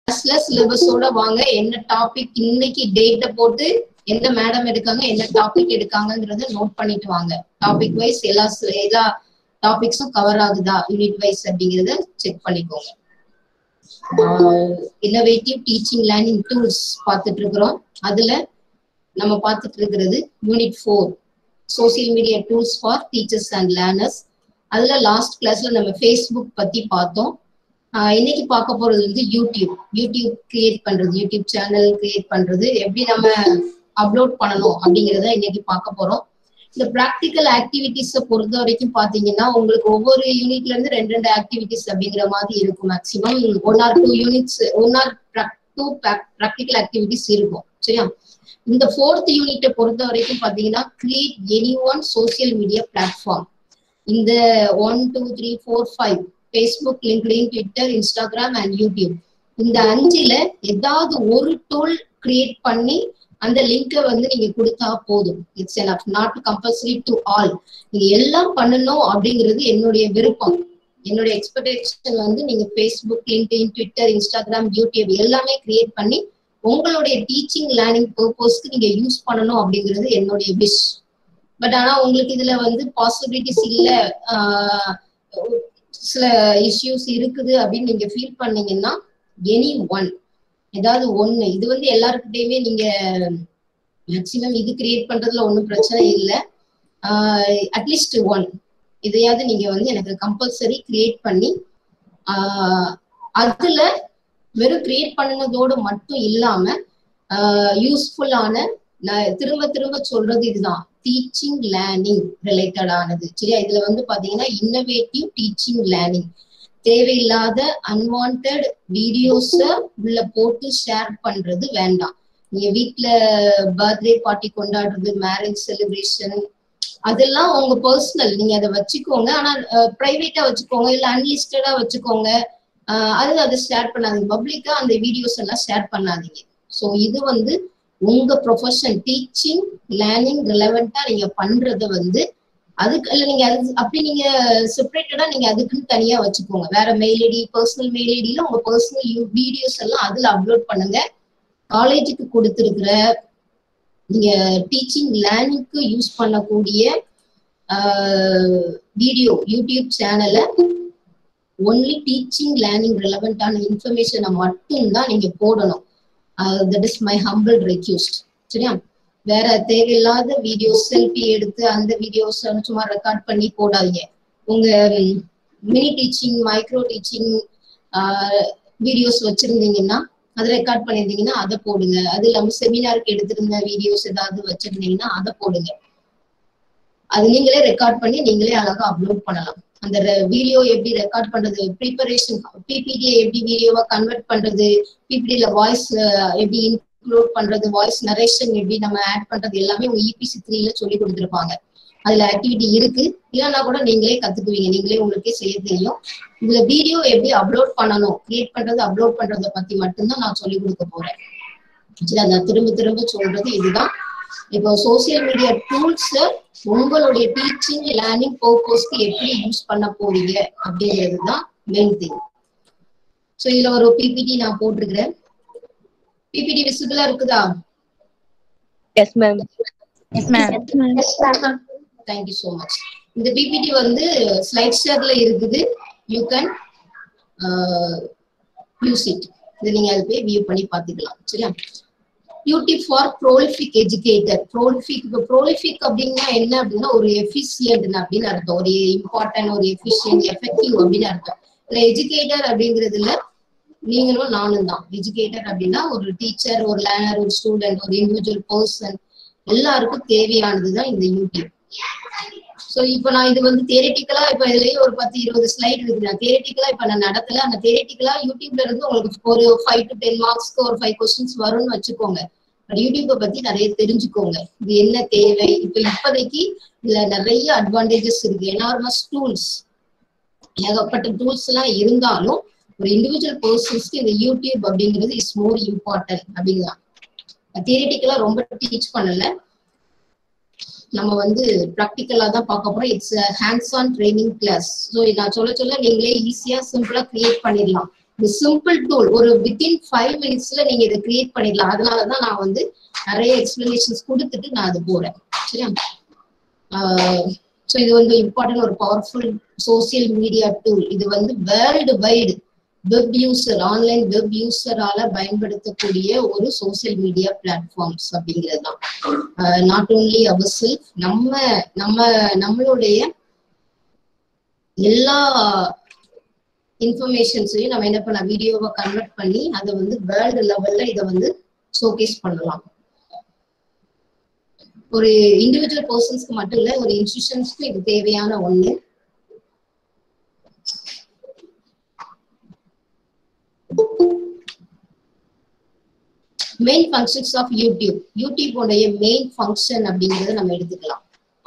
கிளாஸ்ல சிலபஸோட வாங்க என்ன டாபிக் இன்னைக்கு டேட்ட போட்டு எந்த மேடம் எடுக்காங்க என்ன டாபிக் எடுக்காங்கங்கறத நோட் பண்ணிட்டு வாங்க டாபிக் வைஸ் எல்லா ஸ்- எல்லா டாபிக்ஸும் கவர் ஆகுதா யூனிட் வைஸ் அப்படிங்கறத செக் பண்ணிக்கோங்க இன்னோவேட்டிவ் டீச்சிங் லேர்னிங் டூல்ஸ் பார்த்துட்டு இருக்கிறோம் அதுல நம்ம பார்த்துட்டு இருக்கிறது unit four social media tools for teachers and learners அதுல லாஸ்ட் கிளாஸ்ல நம்ம ஃபேஸ்புக் பத்தி பார்த்தோம் ஆஹ் இன்னைக்கு பார்க்க போறது வந்து யூடியூப் யூடியூப் கிரியேட் பண்றது யூடியூப் சேனல் கிரியேட் பண்றது எப்படி நம்ம அப்லோட் பண்ணணும் அப்படிங்கறத இன்னைக்கு பார்க்க போறோம் இந்த ப்ராக்டிக்கல் ஆக்டிவிட்டிஸ பொறுத்த வரைக்கும் பாத்தீங்கன்னா உங்களுக்கு ஒவ்வொரு யூனிட்ல இருந்து ரெண்டு ரெண்டு ஆக்டிவிட்டிஸ் அப்படிங்கிற மாதிரி இருக்கும் maximum one or two units one or two practical activities இருக்கும் சரியா இந்த ஃபோர்த் யூனிட்டை பொறுத்த வரைக்கும் பாத்தீங்கன்னா create any one social media platform இந்த one two three four five Facebook LinkedIn Twitter Instagram and YouTube இந்த அஞ்சுல ஏதாவது ஒரு டூல் கிரியேட் பண்ணி அந்த லிங்கை வந்து நீங்க கொடுத்தா போதும் it's enough not compulsory to all நீங்க எல்லாம் பண்ணணும் அப்படிங்கிறது என்னுடைய விருப்பம் என்னுடைய எக்ஸ்பெக்டேஷன் வந்து நீங்க Facebook LinkedIn Twitter Instagram YouTube எல்லாமே கிரியேட் பண்ணி உங்களுடைய டீச்சிங் லேர்னிங் பர்பஸ்க்கு நீங்க யூஸ் பண்ணணும் அப்படிங்கிறது என்னுடைய விஷ் பட் ஆனா உங்களுக்கு இதுல வந்து பாசிபிலிட்டிஸ் இல்ல ஆஹ் சில இஷ்யூஸ் இருக்குது அப்படின்னு நீங்க ஃபீல் பண்ணீங்கன்னா எனி ஒன் ஏதாவது ஒண்ணு இது வந்து எல்லாருக்கிட்டையுமே நீங்க மேக்சிமம் இது கிரியேட் பண்றதுல ஒன்றும் பிரச்சனை இல்லை அட்லீஸ்ட் ஒன் இதையாவது நீங்க வந்து எனக்கு கம்பல்சரி கிரியேட் பண்ணி ஆஹ் அதுல வெறும் கிரியேட் பண்ணினதோடு மட்டும் இல்லாம யூஸ்ஃபுல்லான நான் திரும்ப திரும்ப சொல்றது இதுதான் டீச்சிங் லேர்னிங் ரிலேட்டடானது சரியா இதுல வந்து பாத்தீங்கன்னா இன்னோவேட்டிவ் டீச்சிங் லேர்னிங் தேவையில்லாத அன்வான்ட் வீடியோஸ உள்ள போட்டு ஷேர் பண்றது வேண்டாம் நீங்க வீட்ல பர்த்டே பார்ட்டி கொண்டாடுறது மேரேஜ் செலிப்ரேஷன் அதெல்லாம் உங்க பர்சனல் நீங்க அதை வச்சுக்கோங்க ஆனா பிரைவேட்டா வச்சுக்கோங்க இல்ல அன்லிஸ்டடா வச்சுக்கோங்க அஹ் அது அதை ஷேர் பண்ணாதீங்க பப்ளிக்கா அந்த வீடியோஸ் எல்லாம் ஷேர் பண்ணாதீங்க ஸோ இது வந்து உங்க ப்ரொஃபஷன் டீச்சிங் லேர்னிங் ரிலவெண்டா நீங்க பண்றத வந்து அதுக்கு இல்ல நீங்க அது அப்படி நீங்க செப்பரேட்டடா நீங்க அதுக்குன்னு தனியா வச்சுக்கோங்க வேற மெயில் ஐடி பர்சனல் மெயில் ஐடியில உங்க பர்சனல் வீடியோஸ் எல்லாம் அதுல அப்லோட் பண்ணுங்க காலேஜுக்கு கொடுத்துருக்கிற நீங்க டீச்சிங் லேர்னிங்க்கு யூஸ் பண்ணக்கூடிய வீடியோ யூடியூப் சேனலை ஒன்லி டீச்சிங் லேர்னிங் ரிலவெண்டான இன்ஃபர்மேஷனை மட்டும்தான் நீங்க போடணும் that is my humble request சரியா வேற தேவையில்லாத வீடியோஸ் செல்ஃபி எடுத்து அந்த வீடியோஸ் சும்மா ரெக்கார்ட் பண்ணி போடாதீங்க உங்க mini teaching micro teaching videos வச்சிருந்தீங்கன்னா அதை ரெக்கார்ட் பண்ணியிருந்தீங்கன்னா அதை போடுங்க அது இல்லாம செமினாருக்கு எடுத்திருந்த வீடியோஸ் ஏதாவது வச்சிருந்தீங்கன்னா அதை போடுங்க அது நீங்களே ரெக்கார்ட் பண்ணி நீங்களே அழகா அப்லோட் பண்ணலாம் அந்த வீடியோ எப்படி ரெக்கார்ட் பண்றது ப்ரிப்பரேஷன் பிபிடியை எப்படி வீடியோவா கன்வெர்ட் பண்றது பிபிடியில வாய்ஸ் எப்படி இன்க்ளூட் பண்றது வாய்ஸ் நரேஷன் எப்படி நம்ம ஆட் பண்றது எல்லாமே உங்க இபிசி த்ரீல சொல்லி கொடுத்துருப்பாங்க அதுல ஆக்டிவிட்டி இருக்கு இல்லைன்னா கூட நீங்களே கத்துக்குவீங்க நீங்களே உங்களுக்கே செய்ய தெரியும் இதுல வீடியோ எப்படி அப்லோட் பண்ணணும் கிரியேட் பண்றது அப்லோட் பண்றதை பத்தி மட்டும்தான் நான் சொல்லி கொடுக்க போறேன் சரி நான் திரும்ப திரும்ப சொல்றது இதுதான் இப்போ சோசியல் மீடியா டூல்ஸ் உங்களுடைய டீச்சிங் லேர்னிங் பர்பஸ்க்கு எப்படி யூஸ் பண்ண போறீங்க அப்படிங்கிறது தான் மெயின் திங் ஸோ இதுல ஒரு பிபிடி நான் போட்டிருக்கிறேன் பிபிடி விசிபிளா இருக்குதா yes ma'am yes ma'am thank you so much இந்த பிபிடி வந்து ஸ்லைட் ஷேர்ல இருக்குது யூ கேன் யூஸ் இட் இது நீங்க அது போய் வியூ பண்ணி பார்த்துக்கலாம் சரியா YouTube for prolific educator prolific இப்போ ப்ரோலிஃபிக் அப்படின்னா என்ன அப்படின்னா ஒரு எஃபிஷியன்ட் அப்படின்னு அர்த்தம் ஒரு இம்பார்ட்டன்ட் ஒரு எஃபிஷியன்ட் எஃபெக்டிவ் அப்படின்னு அர்த்தம் இல்லை எஜுகேட்டர் அப்படிங்கிறதுல நீங்களும் நானும் தான் எஜுகேட்டர் அப்படின்னா ஒரு டீச்சர் ஒரு லேர்னர் ஒரு ஸ்டூடெண்ட் ஒரு இண்டிவிஜுவல் பர்சன் எல்லாருக்கும் தேவையானது தான் இந்த யூடியூப் சோ இப்போ நான் இது வந்து தியரட்டிக்கலா இப்ப இதுலயே ஒரு பத்து இருபது ஸ்லைட் இருக்குது நான் தியரட்டிக்கலா இப்ப நான் நடத்தல அந்த தியரட்டிக்கலா யூடியூப்ல இருந்து உங்களுக்கு ஒரு ஃபைவ் டு டென் மார்க்ஸ்க்கு ஒரு ஃபைவ் கொஸ்டின்ஸ் வரும்னு வச்சுக்கோங்க பட் யூடியூப்பை பத்தி நிறைய தெரிஞ்சுக்கோங்க இது என்ன தேவை இப்ப இப்போதைக்கு இதுல நிறைய அட்வான்டேஜஸ் இருக்கு எனார்மஸ் டூல்ஸ் ஏகப்பட்ட டூல்ஸ் எல்லாம் இருந்தாலும் ஒரு இண்டிவிஜுவல் பர்சன்ஸ்க்கு இந்த யூடியூப் அப்படிங்கிறது இஸ் மோர் இம்பார்ட்டன்ட் அப்படிங்கலாம் தியரட்டிக்கலா ரொம்ப டீச் பண்ணல நம்ம வந்து ப்ராக்டிக்கலா தான் பார்க்க போறோம் it's hands on training class so நான் சொல்ல சொல்ல நீங்களே ஈஸியா சிம்பிளா கிரியேட் பண்ணிடலாம் இந்த சிம்பிள் டூல் ஒரு வித்தின் ஃபைவ் மினிட்ஸ்ல நீங்க இதை கிரியேட் பண்ணிடலாம் அதனாலதான் நான் வந்து நிறைய எக்ஸ்பிளனேஷன்ஸ் கொடுத்துட்டு நான் அது போறேன் சரியா ஸோ இது வந்து இம்பார்ட்டன்ட் ஒரு பவர்ஃபுல் சோசியல் மீடியா டூல் இது வந்து world wide web user online web யூசரால பயன்படுத்தக்கூடிய ஒரு சோசியல் மீடியா பிளாட்ஃபார்ம்ஸ் அப்படிங்கிறது தான் நாட் ஓன்லி அவர் செல்ஃப் நம்ம நம்ம நம்மளுடைய எல்லா இன்ஃபர்மேஷன்ஸையும் நம்ம என்ன பண்ண வீடியோவை கன்வெர்ட் பண்ணி அதை வந்து வேர்ல்டு லெவல்ல இதை வந்து ஷோகேஸ் பண்ணலாம் ஒரு இண்டிவிஜுவல் பர்சன்ஸ்க்கு மட்டும் இல்ல ஒரு இன்ஸ்டிடியூஷன்ஸ்க்கு இது தேவையான ஒண்ணு main functions of YouTube YouTube உடைய மெயின் ஃபங்க்ஷன் அப்படிங்கறத நம்ம எடுத்துக்கலாம்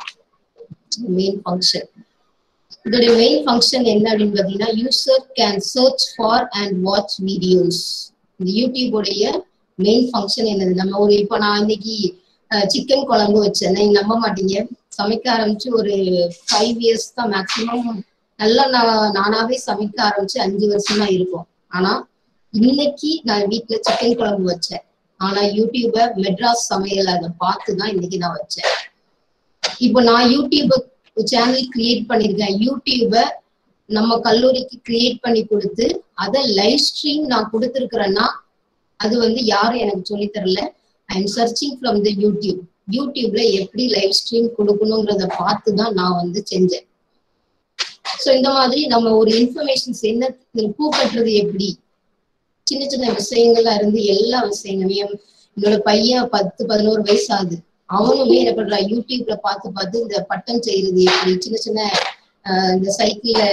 மெயின் ஃபங்க்ஷன் இதோட மெயின் ஃபங்க்ஷன் என்ன அப்படின்னு பாத்தீங்கன்னா user can search for and watch videos இந்த யூடியூப் உடைய மெயின் ஃபங்க்ஷன் என்னது நம்ம ஒரு இப்போ நான் இன்னைக்கு சிக்கன் குழம்பு வச்சேன் நீங்க நம்ப மாட்டீங்க சமைக்க ஆரம்பிச்சு ஒரு ஃபைவ் இயர்ஸ் தான் மேக்சிமம் நல்லா நான் நானாவே சமைக்க ஆரம்பிச்சு அஞ்சு வருஷமா இருக்கும் ஆனா இன்னைக்கு நான் வீட்டுல சிக்கன் குழம்பு வச்சேன் ஆனா யூடியூப மெட்ராஸ் சமையல் அதை பார்த்து தான் இன்னைக்கு நான் வச்சேன் இப்போ நான் யூடியூப சேனல் கிரியேட் பண்ணிருக்கேன் யூடியூப நம்ம கல்லூரிக்கு கிரியேட் பண்ணி கொடுத்து அதை லைவ் ஸ்ட்ரீம் நான் கொடுத்துருக்கிறேன்னா அது வந்து யாரும் எனக்கு சொல்லி தரல I am searching from the YouTube யூடியூப்ல எப்படி லைவ் ஸ்ட்ரீம் கொடுக்கணுங்கிறத பார்த்து தான் நான் வந்து செஞ்சேன் ஸோ இந்த மாதிரி நம்ம ஒரு இன்ஃபர்மேஷன்ஸ் என்ன பூ கட்டுறது எப்படி சின்ன சின்ன விஷயங்கள்ல இருந்து எல்லா விஷயங்களுமே என்னோட பையன் பத்து பதினோரு வயசு ஆகுது அவனுமே என்ன பண்றா யூடியூப்ல பார்த்து பார்த்து இந்த பட்டம் செய்யறது எப்படி சின்ன சின்ன இந்த சைக்கிள்ல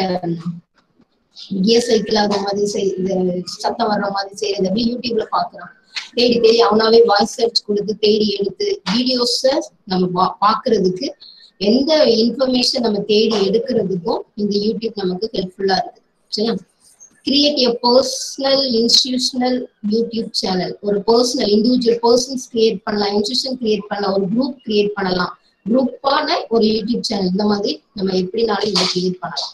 கியர் சைக்கிள் அந்த மாதிரி செய் இந்த சத்தம் வர்ற மாதிரி செய்யறது அப்படி யூடியூப்ல பாக்குறான் தேடி தேடி அவனாவே வாய்ஸ் சர்ச் கொடுத்து தேடி எடுத்து வீடியோஸ நம்ம பாக்குறதுக்கு எந்த இன்ஃபர்மேஷன் நம்ம தேடி எடுக்கிறதுக்கும் இந்த யூடியூப் நமக்கு ஹெல்ப்ஃபுல்லா இருக்கு சரியா create a personal institutional YouTube channel ஒரு பர்சனல் இண்டிவிஜுவல் பர்சன்ஸ் கிரியேட் பண்ணலாம் இன்ஸ்டியூஷன் கிரியேட் பண்ணலாம் ஒரு குரூப் கிரியேட் பண்ணலாம் குரூப்பான ஒரு யூடியூப் சேனல் இந்த மாதிரி நம்ம எப்படினாலும் இதை கிரியேட் பண்ணலாம்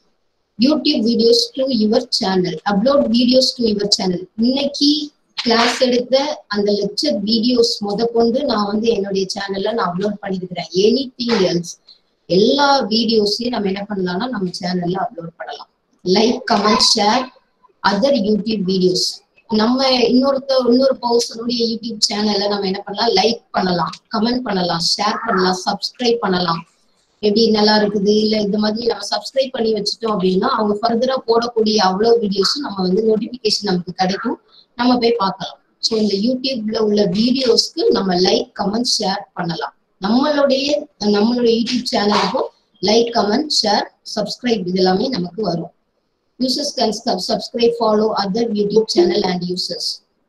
YouTube videos to your channel upload videos to your channel இன்னைக்கு கிளாஸ் எடுத்த அந்த லெக்சர் வீடியோஸ் முத கொண்டு நான் வந்து என்னுடைய சேனல்ல நான் அப்லோட் பண்ணிருக்கிறேன் எனி திங் எல்ஸ் எல்லா வீடியோஸையும் நம்ம என்ன பண்ணலாம்னா நம்ம சேனல்ல அப்லோட் பண்ணலாம் like comment share other YouTube videos நம்ம இன்னொருத்த இன்னொரு பர்சனுடைய யூடியூப் சேனல்ல நம்ம என்ன பண்ணலாம் லைக் பண்ணலாம் கமெண்ட் பண்ணலாம் ஷேர் பண்ணலாம் சப்ஸ்கிரைப் பண்ணலாம் எப்படி நல்லா இருக்குது இல்ல இந்த மாதிரி நம்ம சப்ஸ்கிரைப் பண்ணி வச்சுட்டோம் அப்படின்னா அவங்க ஃபர்தரா போடக்கூடிய அவ்வளவு வீடியோஸும் நம்ம வந்து நோட்டிபிகேஷன் நமக்கு கிடைக்கும் நம்ம போய் பார்க்கலாம் ஸோ இந்த யூடியூப்ல உள்ள வீடியோஸ்க்கு நம்ம லைக் கமெண்ட் ஷேர் பண்ணலாம் நம்மளுடைய நம்மளுடைய யூடியூப் சேனலுக்கும் லைக் கமெண்ட் ஷேர் சப்ஸ்கிரைப் இது எல்லாமே நமக்கு வரும் users can subscribe follow other YouTube channel and users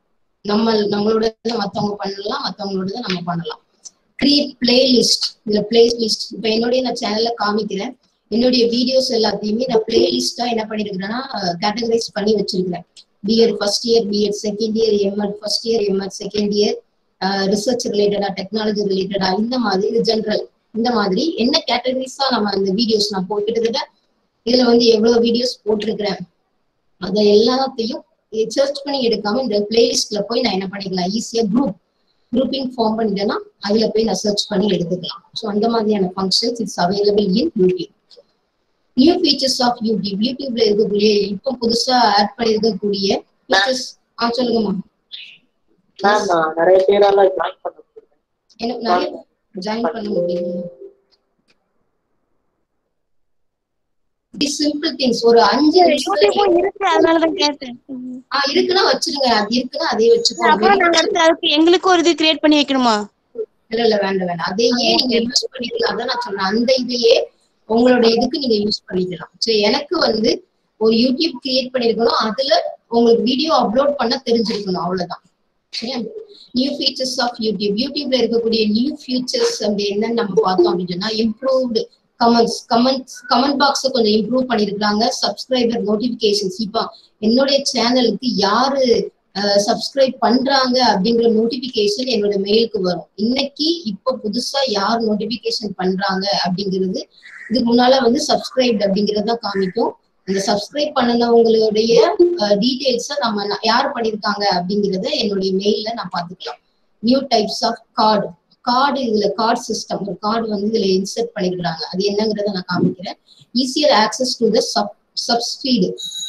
நம்ம நம்மளோட மத்தவங்க பண்ணலாம் மத்தவங்களோட நம்ம பண்ணலாம் கிரியேட் பிளேலிஸ்ட் இதுல பிளேலிஸ்ட் இப்ப என்னுடைய நான் சேனல்ல காமிக்கிறேன் என்னுடைய வீடியோஸ் எல்லாத்தையுமே நான் பிளேலிஸ்டா என்ன பண்ணிருக்கிறேன்னா கேட்டகரைஸ் பண்ணி வச்சிருக்கிறேன் BEd first year BEd second year MEd first year MEd second year research ரிலேட்டடா டெக்னாலஜி ரிலேட்டடா இந்த மாதிரி ஜென்ரல் இந்த மாதிரி என்ன கேட்டகரிஸா நம்ம அந்த வீடியோஸ் நான் போட்டுக்கிட்டு இதுல வந்து எவ்வளவு வீடியோஸ் போட்டிருக்கிறேன் அதை எல்லாத்தையும் சர்ச் பண்ணி எடுக்காம இந்த பிளேலிஸ்ட்ல போய் நான் என்ன பண்ணிக்கலாம் ஈஸியா குரூப் குரூப்பிங் ஃபார்ம் பண்ணிட்டேன்னா அதுல போய் நான் சர்ச் பண்ணி எடுத்துக்கலாம் ஸோ அந்த மாதிரியான functions it's available in YouTube new features of YouTube யூடியூப்ல இருக்கக்கூடிய இப்போ புதுசா ஆட் பண்ணிருக்கக்கூடிய ஃபீச்சர்ஸ் ஆ சொல்லுங்கம்மா மேம் நான் நிறைய பேரால ஜாயின் பண்ண முடியல என்ன நிறைய ஜாயின் பண்ண முடியும் சிம்பிள் திங்ஸ் ஒரு அஞ்சு நிமிஷத்துல யூடியூபும் இருக்கு அதனாலதான் கேட்டேன் ம். ஆ இருக்குன்னா வச்சிருங்க அது இருக்குன்னா அதே அப்புறம் நாங்க வச்சுக்கோங்க அடுத்து அதுக்கு எங்களுக்கு ஒரு இது கிரியேட் பண்ணி வைக்கணுமா இல்ல இல்ல வேண்டாம் வேண்டாம் அதையே நீங்க யூஸ் பண்ணிக்கலாம் அதான் நான் சொன்னேன் அந்த இதையே உங்களோட இதுக்கு நீங்க யூஸ் பண்ணிக்கலாம் சரி எனக்கு வந்து ஒரு யூடியூப் கிரியேட் பண்ணிருக்கணும் அதுல உங்களுக்கு வீடியோ அப்லோட் பண்ண தெரிஞ்சிருக்கணும் அவ்வளவுதான் சரியா நியூ ஃபீச்சர்ஸ் ஆஃப் யூடியூப் யூடியூப்ல இருக்கக்கூடிய நியூ ஃபீச்சர்ஸ் அப்படி என்னன்னு நம்ம பார்த்தோம் அப்படின்னு சொன்னா இம்ப்ரூவ்டு கமெண்ட்ஸ் கமெண்ட்ஸ் கமெண்ட் பாக்ஸை கொஞ்சம் இம்ப்ரூவ் பண்ணிருக்காங்க சப்ஸ்கிரைபர் நோட்டிபிகேஷன்ஸ் இப்போ என்னுடைய சேனலுக்கு யாரு சப்ஸ்கிரைப் பண்றாங்க அப்படிங்கிற நோட்டிபிகேஷன் என்னோட மெயிலுக்கு வரும் இன்னைக்கு இப்போ புதுசா யார் நோட்டிபிகேஷன் பண்றாங்க அப்படிங்கிறது இதுக்கு முன்னால வந்து சப்ஸ்கிரைப் அப்படிங்கறத காமிக்கும் அந்த சப்ஸ்கிரைப் பண்ணினவங்களுடைய டீடைல்ஸை நம்ம ந- யார் பண்ணியிருக்காங்க அப்படிங்கிறத என்னுடைய மெயில்ல நான் பார்த்துக்கலாம் new types of card card இதுல கார்டு சிஸ்டம் ஒரு கார்டு வந்து இதுல இன்சர்ட் பண்ணிருக்காங்க அது என்னங்கிறத நான் காமிக்கிறேன் easier access to the sub subs feed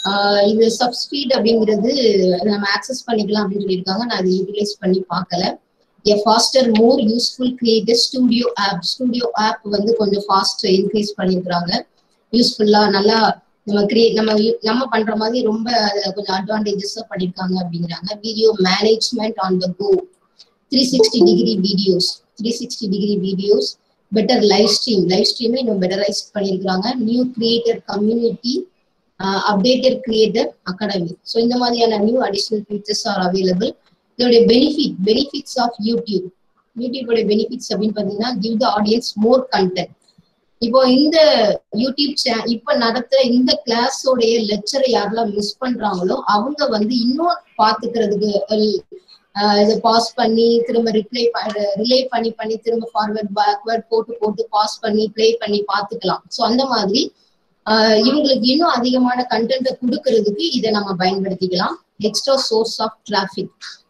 இது சப்ஸ்பீட் அப்படிங்கிறது நம்ம ஆக்சஸ் பண்ணிக்கலாம் அப்படின்னு சொல்லியிருக்காங்க நான் அதை யூட்டிலைஸ் பண்ணி பார்க்கல a faster more useful creator studio app studio app வந்து கொஞ்சம் ஃபாஸ்ட் இன்க்ரீஸ் பண்ணியிருக்கிறாங்க யூஸ்ஃபுல்லா நல்லா நம்ம கிரியேட் நம்ம யூ- நம்ம பண்ற மாதிரி ரொம்ப அதுல கொஞ்சம் அட்வான்டேஜஸா பண்ணிருக்காங்க அப்படிங்கிறாங்க video management on the go three sixty degree videos three sixty degree videos better live stream live ஸ்ட்ரீமே இன்னும் பெட்டரைஸ் பண்ணியிருக்கிறாங்க new creator community updated creator academy so இந்த மாதிரியான new additional features are available இதோடைய பெனிஃபிட் பெனிஃபிட்ஸ் ஆஃப் யூடியூப் யூடியூபோட benefits அப்படின்னு பார்த்தீங்கன்னா give the audience more content இப்போ இந்த யூடியூப் சே இப்ப நடத்துற இந்த கிளாஸோடைய லெக்சரை யாரெல்லாம் மிஸ் பண்றாங்களோ அவங்க வந்து இன்னும் பாத்துக்கிறதுக்கு அஹ், இதை பாஸ் பண்ணி திரும்ப ரிப்ளை ரிலே பண்ணி பண்ணி திரும்ப ஃபார்வர்ட் பேக்வர்ட் போட்டு போட்டு பாஸ் பண்ணி ப்ளே பண்ணி பாத்துக்கலாம் ஸோ அந்த மாதிரி ஆஹ் இவங்களுக்கு இன்னும் அதிகமான கண்டென்ட்டை கொடுக்கறதுக்கு இதை நம்ம பயன்படுத்திக்கலாம் extra source of traffic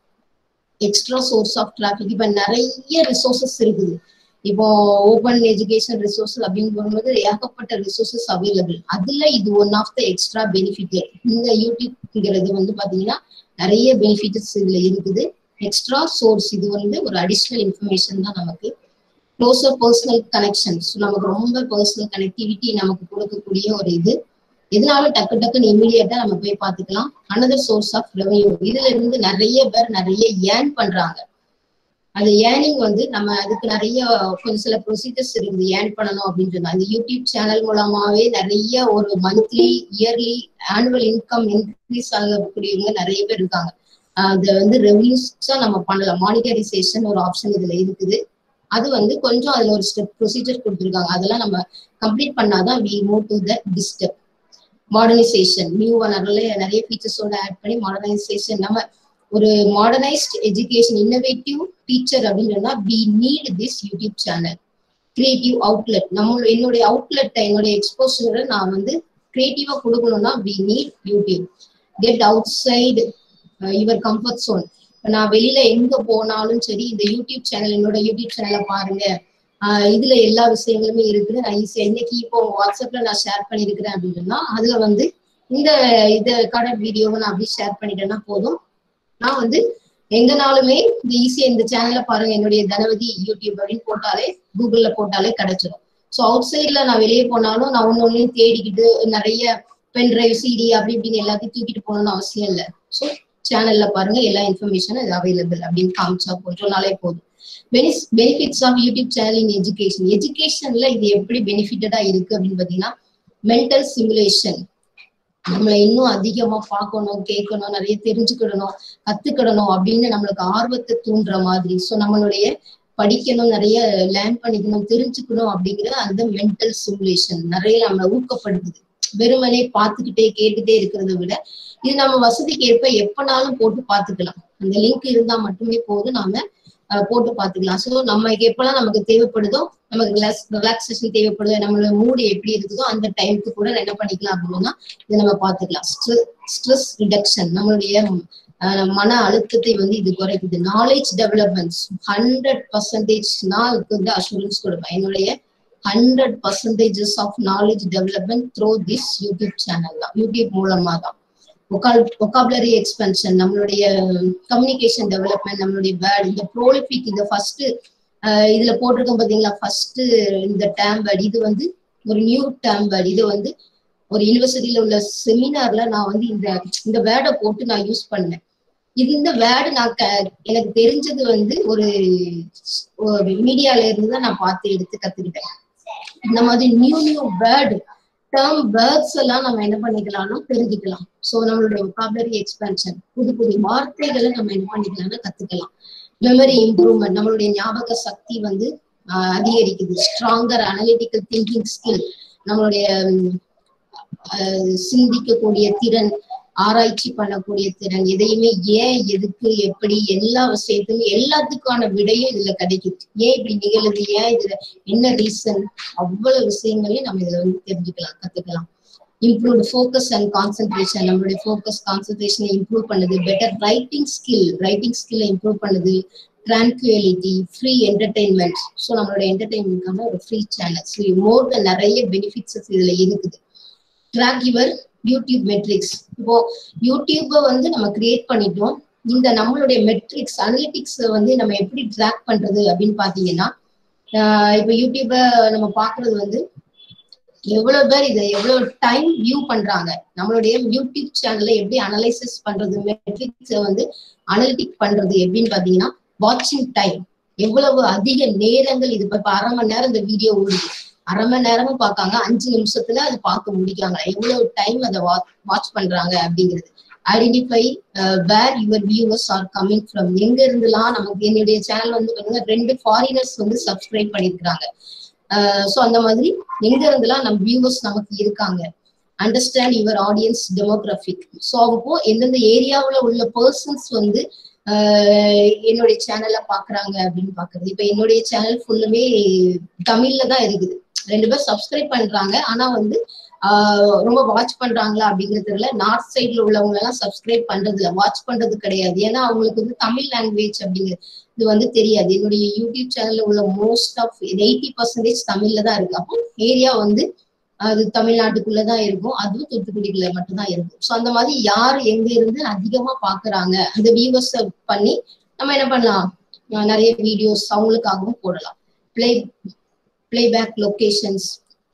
extra source of traffic இப்ப நிறைய ரிசோர்சஸ் இருக்குது இப்போ ஓபன் எஜுகேஷன் ரிசோர்ஸ் அப்படின்னு போகும்போது ஏகப்பட்ட ரிசோர்சஸ் அவைலபிள் அதுல இது one of the extra benefit இந்த யூடியூப்ங்கிறது வந்து பாத்தீங்கன்னா நிறைய பெனிஃபிட்ஸ் இதுல இருக்குது எக்ஸ்ட்ரா சோர்ஸ் இது வந்து ஒரு அடிஷ்னல் இன்ஃபர்மேஷன் தான் நமக்கு க்ளோசர் பர்சனல் கனெக்ஷன்ஸ் நமக்கு ரொம்ப பர்சனல் கனெக்டிவிட்டி நமக்கு கொடுக்கக்கூடிய ஒரு இது இதனால டக்கு டக்குன்னு இமீடியட்டா நம்ம போய் பார்த்துக்கலாம் அனதர் சோர்ஸ் ஆஃப் ரெவன்யூ இதுல இருந்து நிறைய பேர் நிறைய ஏர்ன் பண்றாங்க அது ஏர்னிங் வந்து நம்ம அதுக்கு நிறைய கொஞ்சம் சில ப்ரொசீஜர்ஸ் இருக்குது ஏர்ன் பண்ணணும் அப்படின்னு சொன்னா இந்த யூடியூப் சேனல் மூலமாவே நிறைய ஒரு monthly yearly annual income increase ஆகக்கூடியவங்க நிறைய பேர் இருக்காங்க ஆஹ் அது வந்து ரெவன்யூஸா நம்ம பண்ணலாம் மானிட்டரைசேஷன் ஒரு ஆப்ஷன் இதுல இருக்குது அது வந்து கொஞ்சம் அதுல ஒரு ஸ்டெப் ப்ரொசீஜர் கொடுத்துருக்காங்க அதெல்லாம் நம்ம கம்ப்ளீட் பண்ணாதான் we move to the disrupt modernization நியூவா நிறைய நிறைய ஃபீச்சர்ஸோட ஆட் பண்ணி மாடர்னைசேஷன் நம்ம ஒரு மாடர்னைஸ்ட் எஜுகேஷன் இன்னோவேட்டிவ் டீச்சர் அப்படின்னு சொன்னா we need this YouTube channel creative outlet நம்ம என்னுடைய அவுட்லெட்டை என்னுடைய எக்ஸ்போசரை நான் வந்து கிரியேட்டிவா கொடுக்கணும்னா we need YouTube get outside your comfort zone நான் வெளியில எங்க போனாலும் சரி இந்த யூடியூப் சேனல் என்னோட யூடியூப் சேனலை பாருங்க ஆஹ் இதுல எல்லா விஷயங்களுமே இருக்குது நான் ஈஸியா இன்னைக்கு இப்போ வாட்ஸ்அப்ல நான் ஷேர் பண்ணிருக்கிறேன் அப்படின்னு சொன்னா அதுல வந்து இந்த இத கடட் வீடியோவை நான் அப்படி ஷேர் பண்ணிட்டேன்னா போதும் நான் வந்து எங்கனாலுமே இந்த ஈஸியா இந்த சேனல்ல பாருங்க என்னுடைய தனவதி யூடியூப் அப்படின்னு போட்டாலே கூகுள்ல போட்டாலே கிடைச்சிடும் ஸோ அவுட் சைட்ல நான் வெளியே போனாலும் நான் ஒன்னு ஒன்னையும் தேடிக்கிட்டு நிறைய பென் டிரைவ் சிடி அப்படி இப்படின்னு எல்லாத்தையும் தூக்கிட்டு போகணும்னு அவசியம் இல்லை ஸோ சேனல்ல பாருங்க எல்லா இன்ஃபர்மேஷனும் இது அவைலபிள் அப்படின்னு காமிச்சா போதும் சொன்னாலே போதும் benefits of YouTube channel in education எஜுகேஷன்ல இது எப்படி பெனிஃபிட்டடா இருக்கு அப்படின்னு பாத்தீங்கன்னா மென்டல் சிமுலேஷன் நம்மளை இன்னும் அதிகமா பார்க்கணும் கேட்கணும் நிறைய தெரிஞ்சுக்கிடணும் கத்துக்கிடணும் அப்படின்னு நம்மளுக்கு ஆர்வத்தை தூண்டுற மாதிரி ஸோ நம்மளுடைய படிக்கணும் நிறைய லேர்ன் பண்ணிக்கணும் தெரிஞ்சுக்கணும் அப்படிங்கிற அந்த மென்டல் சிமுலேஷன் நிறைய நம்மளை ஊக்கப்படுத்துது வெறுமனே பார்த்துக்கிட்டே கேட்டுட்டே இருக்கிறத விட இது நம்ம வசதிக்கு ஏற்ப எப்பனாலும் போட்டு பார்த்துக்கலாம் அந்த லிங்க் இருந்தா மட்டுமே போதும் நாம அஹ், போட்டு பார்த்துக்கலாம் ஸோ நமக்கு எப்பெல்லாம் நமக்கு தேவைப்படுதோ நமக்கு ரிலாக்ஸ் ரிலாக்ஸேஷன் தேவைப்படுதோ நம்மளோட மூடு எப்படி இருக்குதோ அந்த டைமுக்கு கூட என்ன பண்ணிக்கலாம் அப்படின்னா இதை நம்ம பார்த்துக்கலாம் ஸ்ட்ரெஸ் ரிடக்ஷன் நம்மளுடைய அஹ், மன அழுத்தத்தை வந்து இது குறைக்குது நாலேஜ் டெவலப்மெண்ட்ஸ் ஹண்ட்ரட் பர்சன்டேஜ் நான் இதுக்கு வந்து அஷூரன்ஸ் கொடுப்பேன் என்னுடைய hundred percentages of knowledge development through this YouTube channel தான் யூடியூப் மூலமா தான் ஒகாபுலரி எக்ஸ்பென்ஷன் நம்மளுடைய கம்யூனிகேஷன் டெவலப்மெண்ட் நம்மளுடைய வேர்ட் இந்த ப்ரோலிபிக் இந்த ஃபர்ஸ்ட் இதுல போட்டிருக்கோம் பாத்தீங்களா ஃபர்ஸ்ட் இந்த டேம் வேர்ட் இது வந்து ஒரு நியூ டேம் வேர்ட் இது வந்து ஒரு யூனிவர்சிட்டியில உள்ள செமினார்ல நான் வந்து இந்த இந்த வேர்டை போட்டு நான் யூஸ் பண்ணேன் இது இந்த வேர்டு நான் க- எனக்கு தெரிஞ்சது வந்து ஒரு மீடியால இருந்து தான் நான் பார்த்து எடுத்து கத்துக்கிட்டேன் இந்த மாதிரி new new word term words எல்லாம் நம்ம என்ன பண்ணிக்கலாம்னா தெரிஞ்சுக்கலாம் ஸோ நம்மளுடைய vocabulary எக்ஸ்பென்ஷன் புது புது வார்த்தைகளை நம்ம என்ன பண்ணிக்கலாம்னா கத்துக்கலாம் மெமரி இம்ப்ரூவ்மெண்ட் நம்மளுடைய ஞாபக சக்தி வந்து ஆஹ், அதிகரிக்குது ஸ்ட்ராங்கர் அனலிட்டிக்கல் திங்கிங் ஸ்கில் நம்மளுடைய உம், ஆஹ், சிந்திக்கக்கூடிய திறன் ஆராய்ச்சி பண்ணக்கூடிய திறன் எதையுமே ஏன் எதுக்கு எப்படி எல்லா விஷயத்துக்கும் எல்லாத்துக்கான விடையும் இதுல கிடைக்குது ஏன் இப்படி நிகழுது ஏன் இதுல என்ன ரீசன் அவ்வளவு விஷயங்களையும் நம்ம இதுல வந்து தெரிஞ்சுக்கலாம் கத்துக்கலாம் இம்ப்ரூவ்டு ஃபோக்கஸ் அண்ட் கான்சென்ட்ரேஷன் நம்மளுடைய ஃபோக்கஸ் கான்சென்ட்ரேஷனை இம்ப்ரூவ் பண்ணுது பெட்டர் ரைட்டிங் ஸ்கில் ரைட்டிங் ஸ்கில்லை இம்ப்ரூவ் பண்ணுது ட்ரான்குவலிட்டி ஃப்ரீ என்டர்டைன்மெண்ட் ஸோ நம்மளோட என்டர்டைன்மெண்ட்கான ஒரு free channel so more then நிறைய பெனிஃபிட்ஸ் இதுல இருக்குது ட்ராக் யுவர் யூடியூப் மெட்ரிக்ஸ் இப்போ யூடியூப்பை வந்து நம்ம கிரியேட் பண்ணிட்டோம் இந்த நம்மளுடைய மெட்ரிக்ஸ் அனலிட்டிக்ஸ் வந்து நம்ம எப்படி ட்ராக் பண்றது அப்படின்னு பாத்தீங்கன்னா ஆஹ் இப்போ யூடியூப்பை நம்ம பாக்குறது வந்து எவ்வளவு பேர் இதை எவ்வளவு டைம் வியூ பண்றாங்க நம்மளுடைய யூடியூப் சேனல்ல எப்படி அனலைசிஸ் பண்றது மெட்ரிக்ஸை வந்து அனலிட்டிக் பண்றது எப்படின்னு பாத்தீங்கன்னா வாட்சிங் டைம் எவ்வளவு அதிக நேரங்கள் இது இப்ப அரை மணி நேரம் இந்த வீடியோ ஓடுது அரை மணி நேரமும் பார்க்காங்க அஞ்சு நிமிஷத்துல அது பார்க்க முடிக்காங்க எவ்வளவு டைம் அதை வாட்ச் பண்றாங்க அப்படிங்கிறது identify where your viewers are coming from எங்க இருந்துலாம் நமக்கு என்னுடைய சேனல் வந்து பாத்தீங்கன்னா ரெண்டு ஃபாரினர்ஸ் வந்து சப்ஸ்கிரைப் பண்ணிருக்காங்க ஸோ அந்த மாதிரி எங்க இருந்துலாம் நம்ம வியூவர்ஸ் நமக்கு இருக்காங்க understand your audience demographic so அப்போ எந்தெந்த ஏரியாவுல உள்ள பர்சன்ஸ் வந்து ஆஹ் என்னுடைய சேனல்ல பாக்குறாங்க அப்படின்னு பாக்குறது இப்ப என்னுடைய சேனல் ஃபுல்லுமே தமிழ்ல தான் இருக்குது ரெண்டு பேர் சப்ஸ்கிரைப் பண்றாங்க ஆனா வந்து ஆஹ் ரொம்ப வாட்ச் பண்றாங்களா அப்படிங்கிறதுல நார்த் சைட்ல உள்ளவங்க எல்லாம் சப்ஸ்கிரைப் பண்றது இல்ல வாட்ச் பண்றது கிடையாது ஏன்னா அவங்களுக்கு வந்து தமிழ் லாங்குவேஜ் அப்படிங்கிறது இது வந்து தெரியாது என்னுடைய யூடியூப் சேனல்ல உள்ள மோஸ்ட் ஆஃப் எயிட்டி பர்சன்டேஜ் தமிழ்ல தான் இருக்கு அப்போ ஏரியா வந்து அது தமிழ்நாட்டுக்குள்ளதான் இருக்கும் அதுவும் தூத்துக்குடிக்குள்ள மட்டும்தான் இருக்கும் ஸோ அந்த மாதிரி யார் எங்க இருந்து அதிகமா பாக்குறாங்க அந்த வியூவர்ஸ் பண்ணி நம்ம என்ன பண்ணலாம் அஹ் நிறைய வீடியோஸ் அவங்களுக்காகவும் போடலாம் பிளே பிளேபேக் லொகேஷன்ஸ்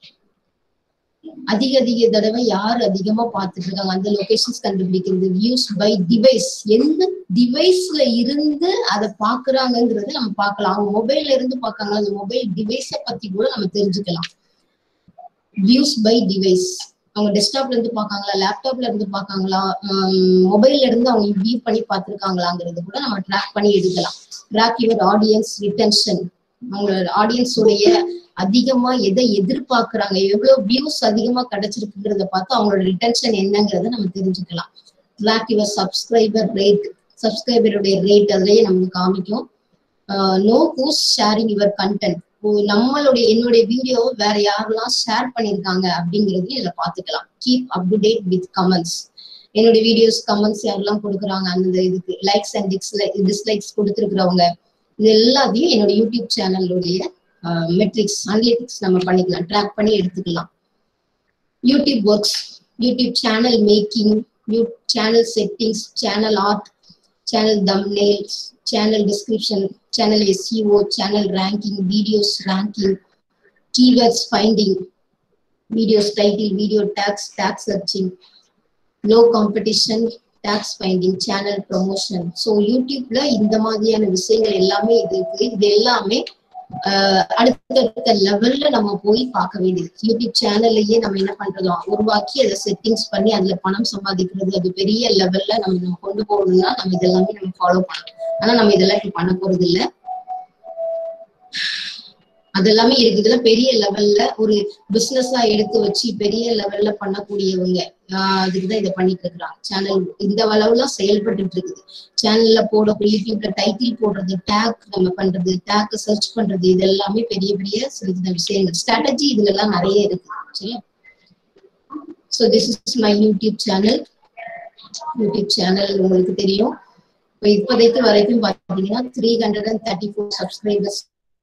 அதிக அதிக தடவை யார் அதிகமா பார்த்துட்டு இருக்காங்க அந்த லொகேஷன்ஸ் கண்டுபிடிக்கிறது வியூஸ் பை டிவைஸ் எந்த டிவைஸ்ல இருந்து அதை பாக்குறாங்கங்கிறத நம்ம பார்க்கலாம் அவங்க மொபைல்ல இருந்து பார்க்காங்க அந்த மொபைல் டிவைஸை பத்தி கூட நம்ம தெரிஞ்சுக்கலாம் வியூஸ் பை டிவைஸ் அவங்க டெஸ்க்டாப்ல இருந்து பார்க்காங்களா லேப்டாப்ல இருந்து பார்க்காங்களா மொபைல்ல இருந்து அவங்க வியூ பண்ணி பார்த்துருக்காங்களாங்கிறது கூட நம்ம ட்ராக் பண்ணி எடுக்கலாம் ட்ராக் யுவர் ஆடியன்ஸ் ரிட்டன்ஷன் அவங்களோட ஆடியன்ஸோடைய அதிகமா எதை எதிர்பார்க்கறாங்க எவ்வளவு வியூஸ் அதிகமா கிடைச்சிருக்குங்கிறத பார்த்து அவங்களோட ரிட்டன்ஷன் என்னங்கிறத நம்ம தெரிஞ்சுக்கலாம் ட்ராக் யுவர் சப்ஸ்கிரைபர் ரேட் சப்ஸ்கிரைபருடைய ரேட் அதுலயே நமக்கு காமிக்கும் know who's sharing your content நம்மளுடைய என்னுடைய வீடியோ வேற யாரெல்லாம் ஷேர் பண்ணிருக்காங்க அப்படிங்கறதையும் இதுல பாத்துக்கலாம் keep up to date with comments என்னுடைய வீடியோஸ் கமெண்ட்ஸ் யாரெல்லாம் கொடுக்குறாங்க அந்த இதுக்கு லைக்ஸ் அண்ட் டிஸ்லைக்ஸ் கொடுத்துருக்குறவங்க இது எல்லாத்தையும் என்னோட யூடியூப் சேனலுடைய மெட்ரிக்ஸ் அனலிட்டிக்ஸ் நம்ம பண்ணிக்கலாம் ட்ராக் பண்ணி எடுத்துக்கலாம் YouTube works YouTube channel making you channel settings channel art channel thumbnails channel description channel SEO channel ranking videos ranking keywords finding videos title video tags tags searching low competition tags finding channel promotion so யூடியூப்ல இந்த மாதிரியான விஷயங்கள் எல்லாமே இது இருக்கு இது எல்லாமே அடுத்தடுத்த லெவல்ல நம்ம போய் பார்க்க வேண்டியது யூடியூப் சேனல்லையே நம்ம என்ன பண்றோம் உருவாக்கி அதை செட்டிங்ஸ் பண்ணி அதுல பணம் சம்பாதிக்கிறது அது பெரிய லெவல்ல நம்ம நம்ம கொண்டு போகணும்னா நம்ம இதெல்லாமே நம்ம ஃபாலோ பண்ணணும் ஆனா நம்ம இதெல்லாம் இப்ப பண்ண போறது இல்ல அது எல்லாமே இருக்கு இதுல பெரிய லெவல்ல ஒரு பிசினஸா எடுத்து வச்சு பெரிய லெவல்ல பண்ணக்கூடியவங்க அதுக்குதான் இதை பண்ணிட்டு இருக்கிறாங்க சேனல் இந்த அளவுல செயல்பட்டு இருக்குது சேனல்ல போடக்கூடிய யூடியூப்ல டைட்டில் போடுறது டேக் நம்ம பண்றது டேக் சர்ச் பண்றது இது எல்லாமே பெரிய பெரிய சில சில விஷயங்கள் ஸ்ட்ராட்டஜி இதுல எல்லாம் நிறைய இருக்கு சரியா so this is my YouTube channel YouTube channel உங்களுக்கு தெரியும் இப்போ இப்போதைக்கு வரைக்கும் பாத்தீங்கன்னா three hundred and thirty four subscribers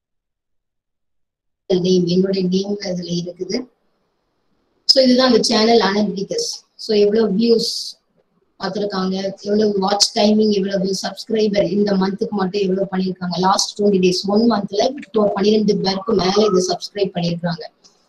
name என்னுடைய நேம் இதுல இருக்குது ஸோ இதுதான் அந்த சேனல் அனலிட்டிகஸ் ஸோ எவ்வளவு வியூஸ் பார்த்துருக்காங்க எவ்வளவு வாட்ச் டைமிங் எவ்வளவு சப்ஸ்கிரைபர் இந்த மந்த்துக்கு மட்டும் எவ்வளவு பண்ணியிருக்காங்க லாஸ்ட் டுவெண்ட்டி டேஸ் ஒன் மந்த்ல பன்னிரெண்டு பேருக்கு மேல இது சப்ஸ்கிரைப் பண்ணியிருக்காங்க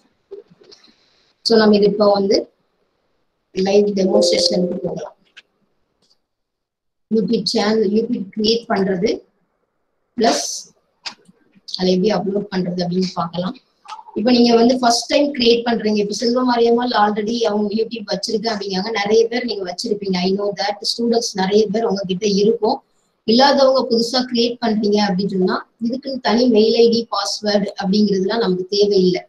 ஸோ நம்ம இது இப்போ வந்து லைவ் டெமோன்ஸ்ட்ரேஷனுக்கு போகலாம் யூடியூப் சேனல் யூடியூப் கிரியேட் பண்றது பிளஸ் அதை எப்படி அப்லோட் பண்றது அப்படின்னு பார்க்கலாம் இப்போ நீங்க வந்து ஃபர்ஸ்ட் டைம் கிரியேட் பண்றீங்க இப்போ செல்வ மாரியம்மாள் ஆல்ரெடி அவங்க யூடியூப் வச்சிருக்கேன் அப்படிங்காங்க நிறைய பேர் நீங்க வச்சிருப்பீங்க ஐ நோ தட் ஸ்டூடெண்ட்ஸ் நிறைய பேர் உங்ககிட்ட இருக்கும் இல்லாதவங்க புதுசா கிரியேட் பண்றீங்க அப்படின்னு சொன்னா இதுக்குன்னு தனி மெயில் ஐடி பாஸ்வேர்டு அப்படிங்கிறதுலாம் நமக்கு தேவையில்லை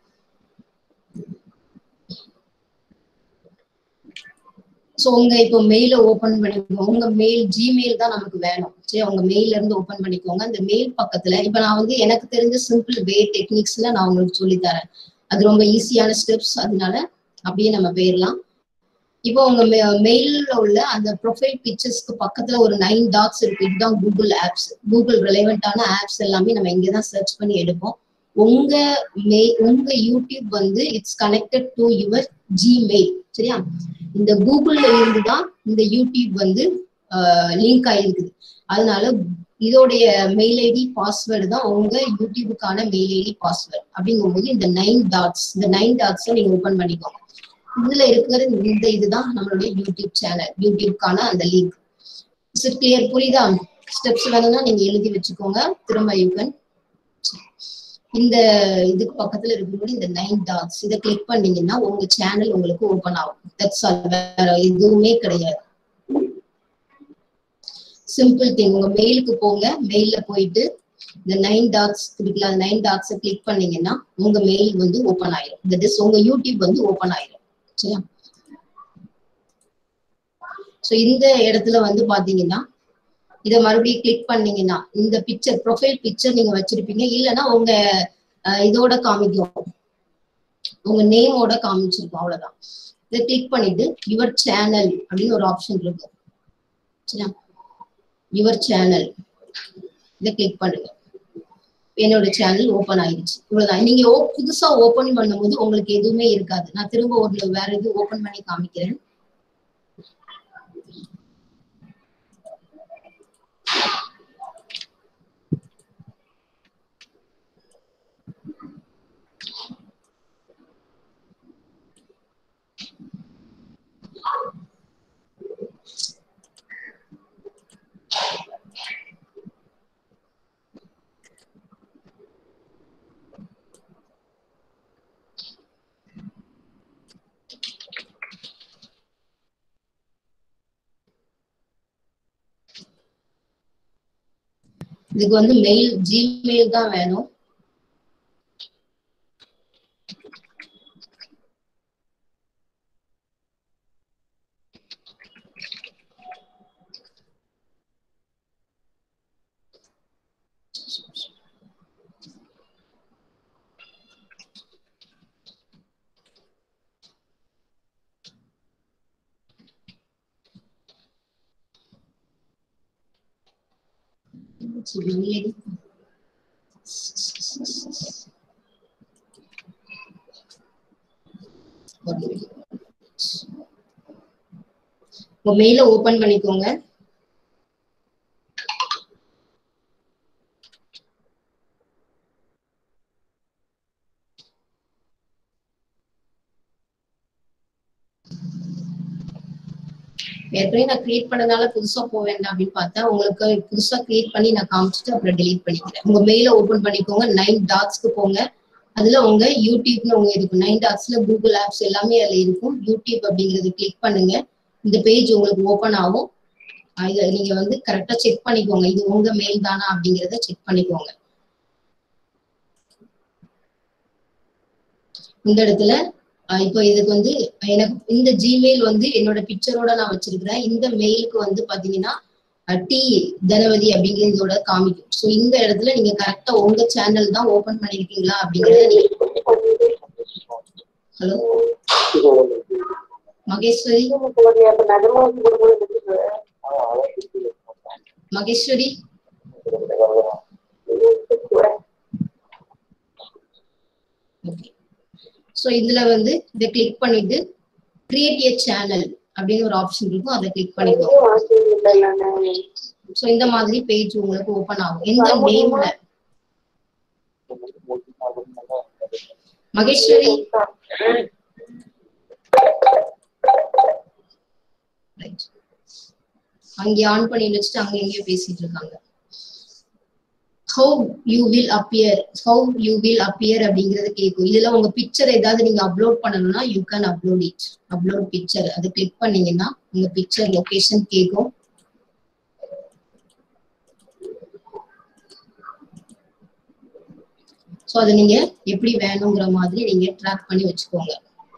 ஸோ உங்க இப்போ மெயில ஓபன் பண்ணிக்கோங்க உங்க மெயில் ஜிமெயில் தான் நமக்கு வேணும் சரி உங்க மெயில இருந்து ஓபன் பண்ணிக்கோங்க அந்த மெயில் பக்கத்துல இப்ப நான் வந்து எனக்கு தெரிஞ்ச சிம்பிள் வே டெக்னிக்ஸ்ல நான் உங்களுக்கு சொல்லி தரேன் அது ரொம்ப ஈஸியான ஸ்டெப்ஸ் அதனால அப்படியே நம்ம போயிடலாம் இப்போ உங்க மெயில்ல உள்ள அந்த ப்ரொஃபைல் பிக்சர்ஸ்க்கு பக்கத்துல ஒரு நைன் டாட்ஸ் இருக்கு இதுதான் கூகுள் ஆப்ஸ் கூகுள் ரிலைவெண்டான ஆப்ஸ் எல்லாமே நம்ம இங்க தான் சர்ச் பண்ணி எடுப்போம் உங்க மெய் உங்க யூடியூப் வந்து it's connected to your Gmail சரியா இந்த கூகுள்ல இருந்து தான் இந்த யூடியூப் வந்து லிங்க் ஆயிருக்குது அதனால இதோடைய மெயில் ஐடி பாஸ்வேர்டு தான் உங்க யூடியூபுக்கான மெயில் ஐடி பாஸ்வேர்டு அப்படிங்கும்போது இந்த நைன் டாட்ஸ் இந்த நைன் டாட்ஸை நீங்க ஓபன் பண்ணிக்கோங்க இதுல இருக்கிற இந்த இதுதான் நம்மளுடைய யூடியூப் சேனல் யூடியூப்கான அந்த லிங்க் இஸ் கிளியர் புரியுதா ஸ்டெப்ஸ் வேணும்னா நீங்க எழுதி வச்சுக்கோங்க திரும்ப யூ கேன் இந்த இதுக்கு பக்கத்துல இருக்கும்போது இந்த நைன் டாட்ஸ் இதை கிளிக் பண்ணீங்கன்னா உங்க சேனல் உங்களுக்கு ஓபன் ஆகும் தட்ஸ் ஆல் வேற எதுவுமே கிடையாது சிம்பிள் திங் உங்க மெயிலுக்கு போங்க மெயில்ல போயிட்டு இந்த நைன் டாட்ஸ் இருக்குல்ல அந்த நைன் டாட்ஸை கிளிக் பண்ணீங்கன்னா உங்க மெயில் வந்து ஓபன் ஆயிரும் தட் இஸ் உங்க யூடியூப் வந்து ஓபன் ஆயிரும் சரியா சோ இந்த இடத்துல வந்து பாத்தீங்கன்னா இத மறுபடியும் கிளிக் பண்ணீங்கன்னா இந்த பிக்சர் ப்ரொஃபைல் பிக்சர் நீங்க வச்சிருப்பீங்க இல்லைன்னா உங்க அஹ், இதோட காமிக்கும் உங்க நேமோட காமிச்சிருக்கும் அவ்வளவுதான் இதை கிளிக் பண்ணிட்டு யுவர் சேனல் அப்படின்னு ஒரு ஆப்ஷன் இருக்கு சரியா யுவர் சேனல் இதை கிளிக் பண்ணுங்க என்னோட சேனல் ஓபன் ஆயிடுச்சு இவ்வளவுதான் நீங்க ஓ- புதுசா ஓபன் பண்ணும்போது உங்களுக்கு எதுவுமே இருக்காது நான் திரும்ப ஒரு வேற இது ஓபன் பண்ணி காமிக்கிறேன் இதுக்கு வந்து மெயில் ஜிமெயில் தான் வேணும் Mail ID. ஒரு நிமிஷம். உங்க மெயில ஓபன் பண்ணிக்கோங்க ஏற்கனவே நான் கிரியேட் பண்ணனால புதுசா போக வேண்டாம் அப்படின்னு பார்த்தா உங்களுக்கு புதுசா கிரியேட் பண்ணி நான் காமிச்சிட்டு அப்புறம் delete பண்ணிக்கிறேன் உங்க மெயில ஓபன் பண்ணிக்கோங்க நைன் டாட்ஸ்க்கு போங்க அதுல உங்க யூடியூப்னு உங்க இருக்கும் நைன் டாட்ஸ்ல கூகுள் ஆப்ஸ் எல்லாமே அதுல இருக்கும் யூடியூப் அப்படிங்கறது கிளிக் பண்ணுங்க இந்த பேஜ் உங்களுக்கு ஓபன் ஆகும் அஹ் இத நீங்க வந்து கரெக்டா செக் பண்ணிக்கோங்க இது உங்க மெயில் தானா அப்படிங்கறத செக் பண்ணிக்கோங்க இந்த இடத்துல அஹ் இப்போ இதுக்கு வந்து எனக்கு இந்த ஜிமெயில் வந்து என்னோட பிக்சரோட நான் வச்சிருக்கிறேன் இந்த மெயிலுக்கு வந்து பாத்தீங்கன்னா டி தனவதி அப்படிங்கிற இதோட காமிக்கும் ஸோ இந்த இடத்துல நீங்க கரெக்டா உங்க சேனல் தான் ஓபன் பண்ணிருக்கீங்களா அப்படிங்கறத நீங்க hello Maheswari Maheswari okay so இதுல வந்து இதை கிளிக் பண்ணிட்டு கிரியேட் ஏ சேனல் அப்படின்னு ஒரு ஆப்ஷன் இருக்கும் அதை கிளிக் பண்ணிக்கோங்க ஸோ இந்த மாதிரி பேஜ் உங்களுக்கு ஓபன் ஆகும் எந்த நேம்ல மகேஸ்வரி Right. அங்கே ஆன் பண்ணி வச்சுட்டு அங்க எங்கேயோ பேசிட்டு இருக்காங்க how you will appear how you will appear அப்படிங்கறது கேட்கும் இதுல உங்க பிக்சர் ஏதாவது நீங்க அப்லோட் பண்ணணும்னா you can upload it upload picture அது கிளிக் பண்ணீங்கன்னா உங்க பிக்சர் லொகேஷன் கேட்கும் ஸோ அதை நீங்க எப்படி வேணுங்கிற மாதிரி நீங்க ட்ராக் பண்ணி வச்சுக்கோங்க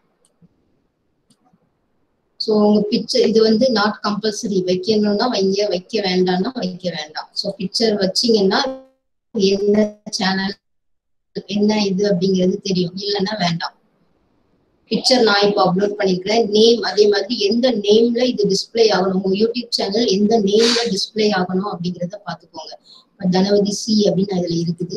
ஸோ உங்க பிக்சர் இது வந்து நாட் கம்பல்சரி வைக்கணும்னா வைங்க வைக்க வேண்டாம்னா வைக்க வேண்டாம் ஸோ பிக்சர் வச்சீங்கன்னா என்ன சேனல் என்ன இது அப்படிங்கிறது தெரியும் இல்லைன்னா வேண்டாம் பிக்சர் நான் இப்போ அப்லோட் பண்ணிருக்கிறேன் நேம் அதே மாதிரி எந்த நேம்ல இது டிஸ்ப்ளே ஆகணும் உங்க யூடியூப் சேனல் எந்த நேம்ல டிஸ்ப்ளே ஆகணும் அப்படிங்கறத பாத்துக்கோங்க இப்ப தனவதி சி அப்படின்னு அதுல இருக்குது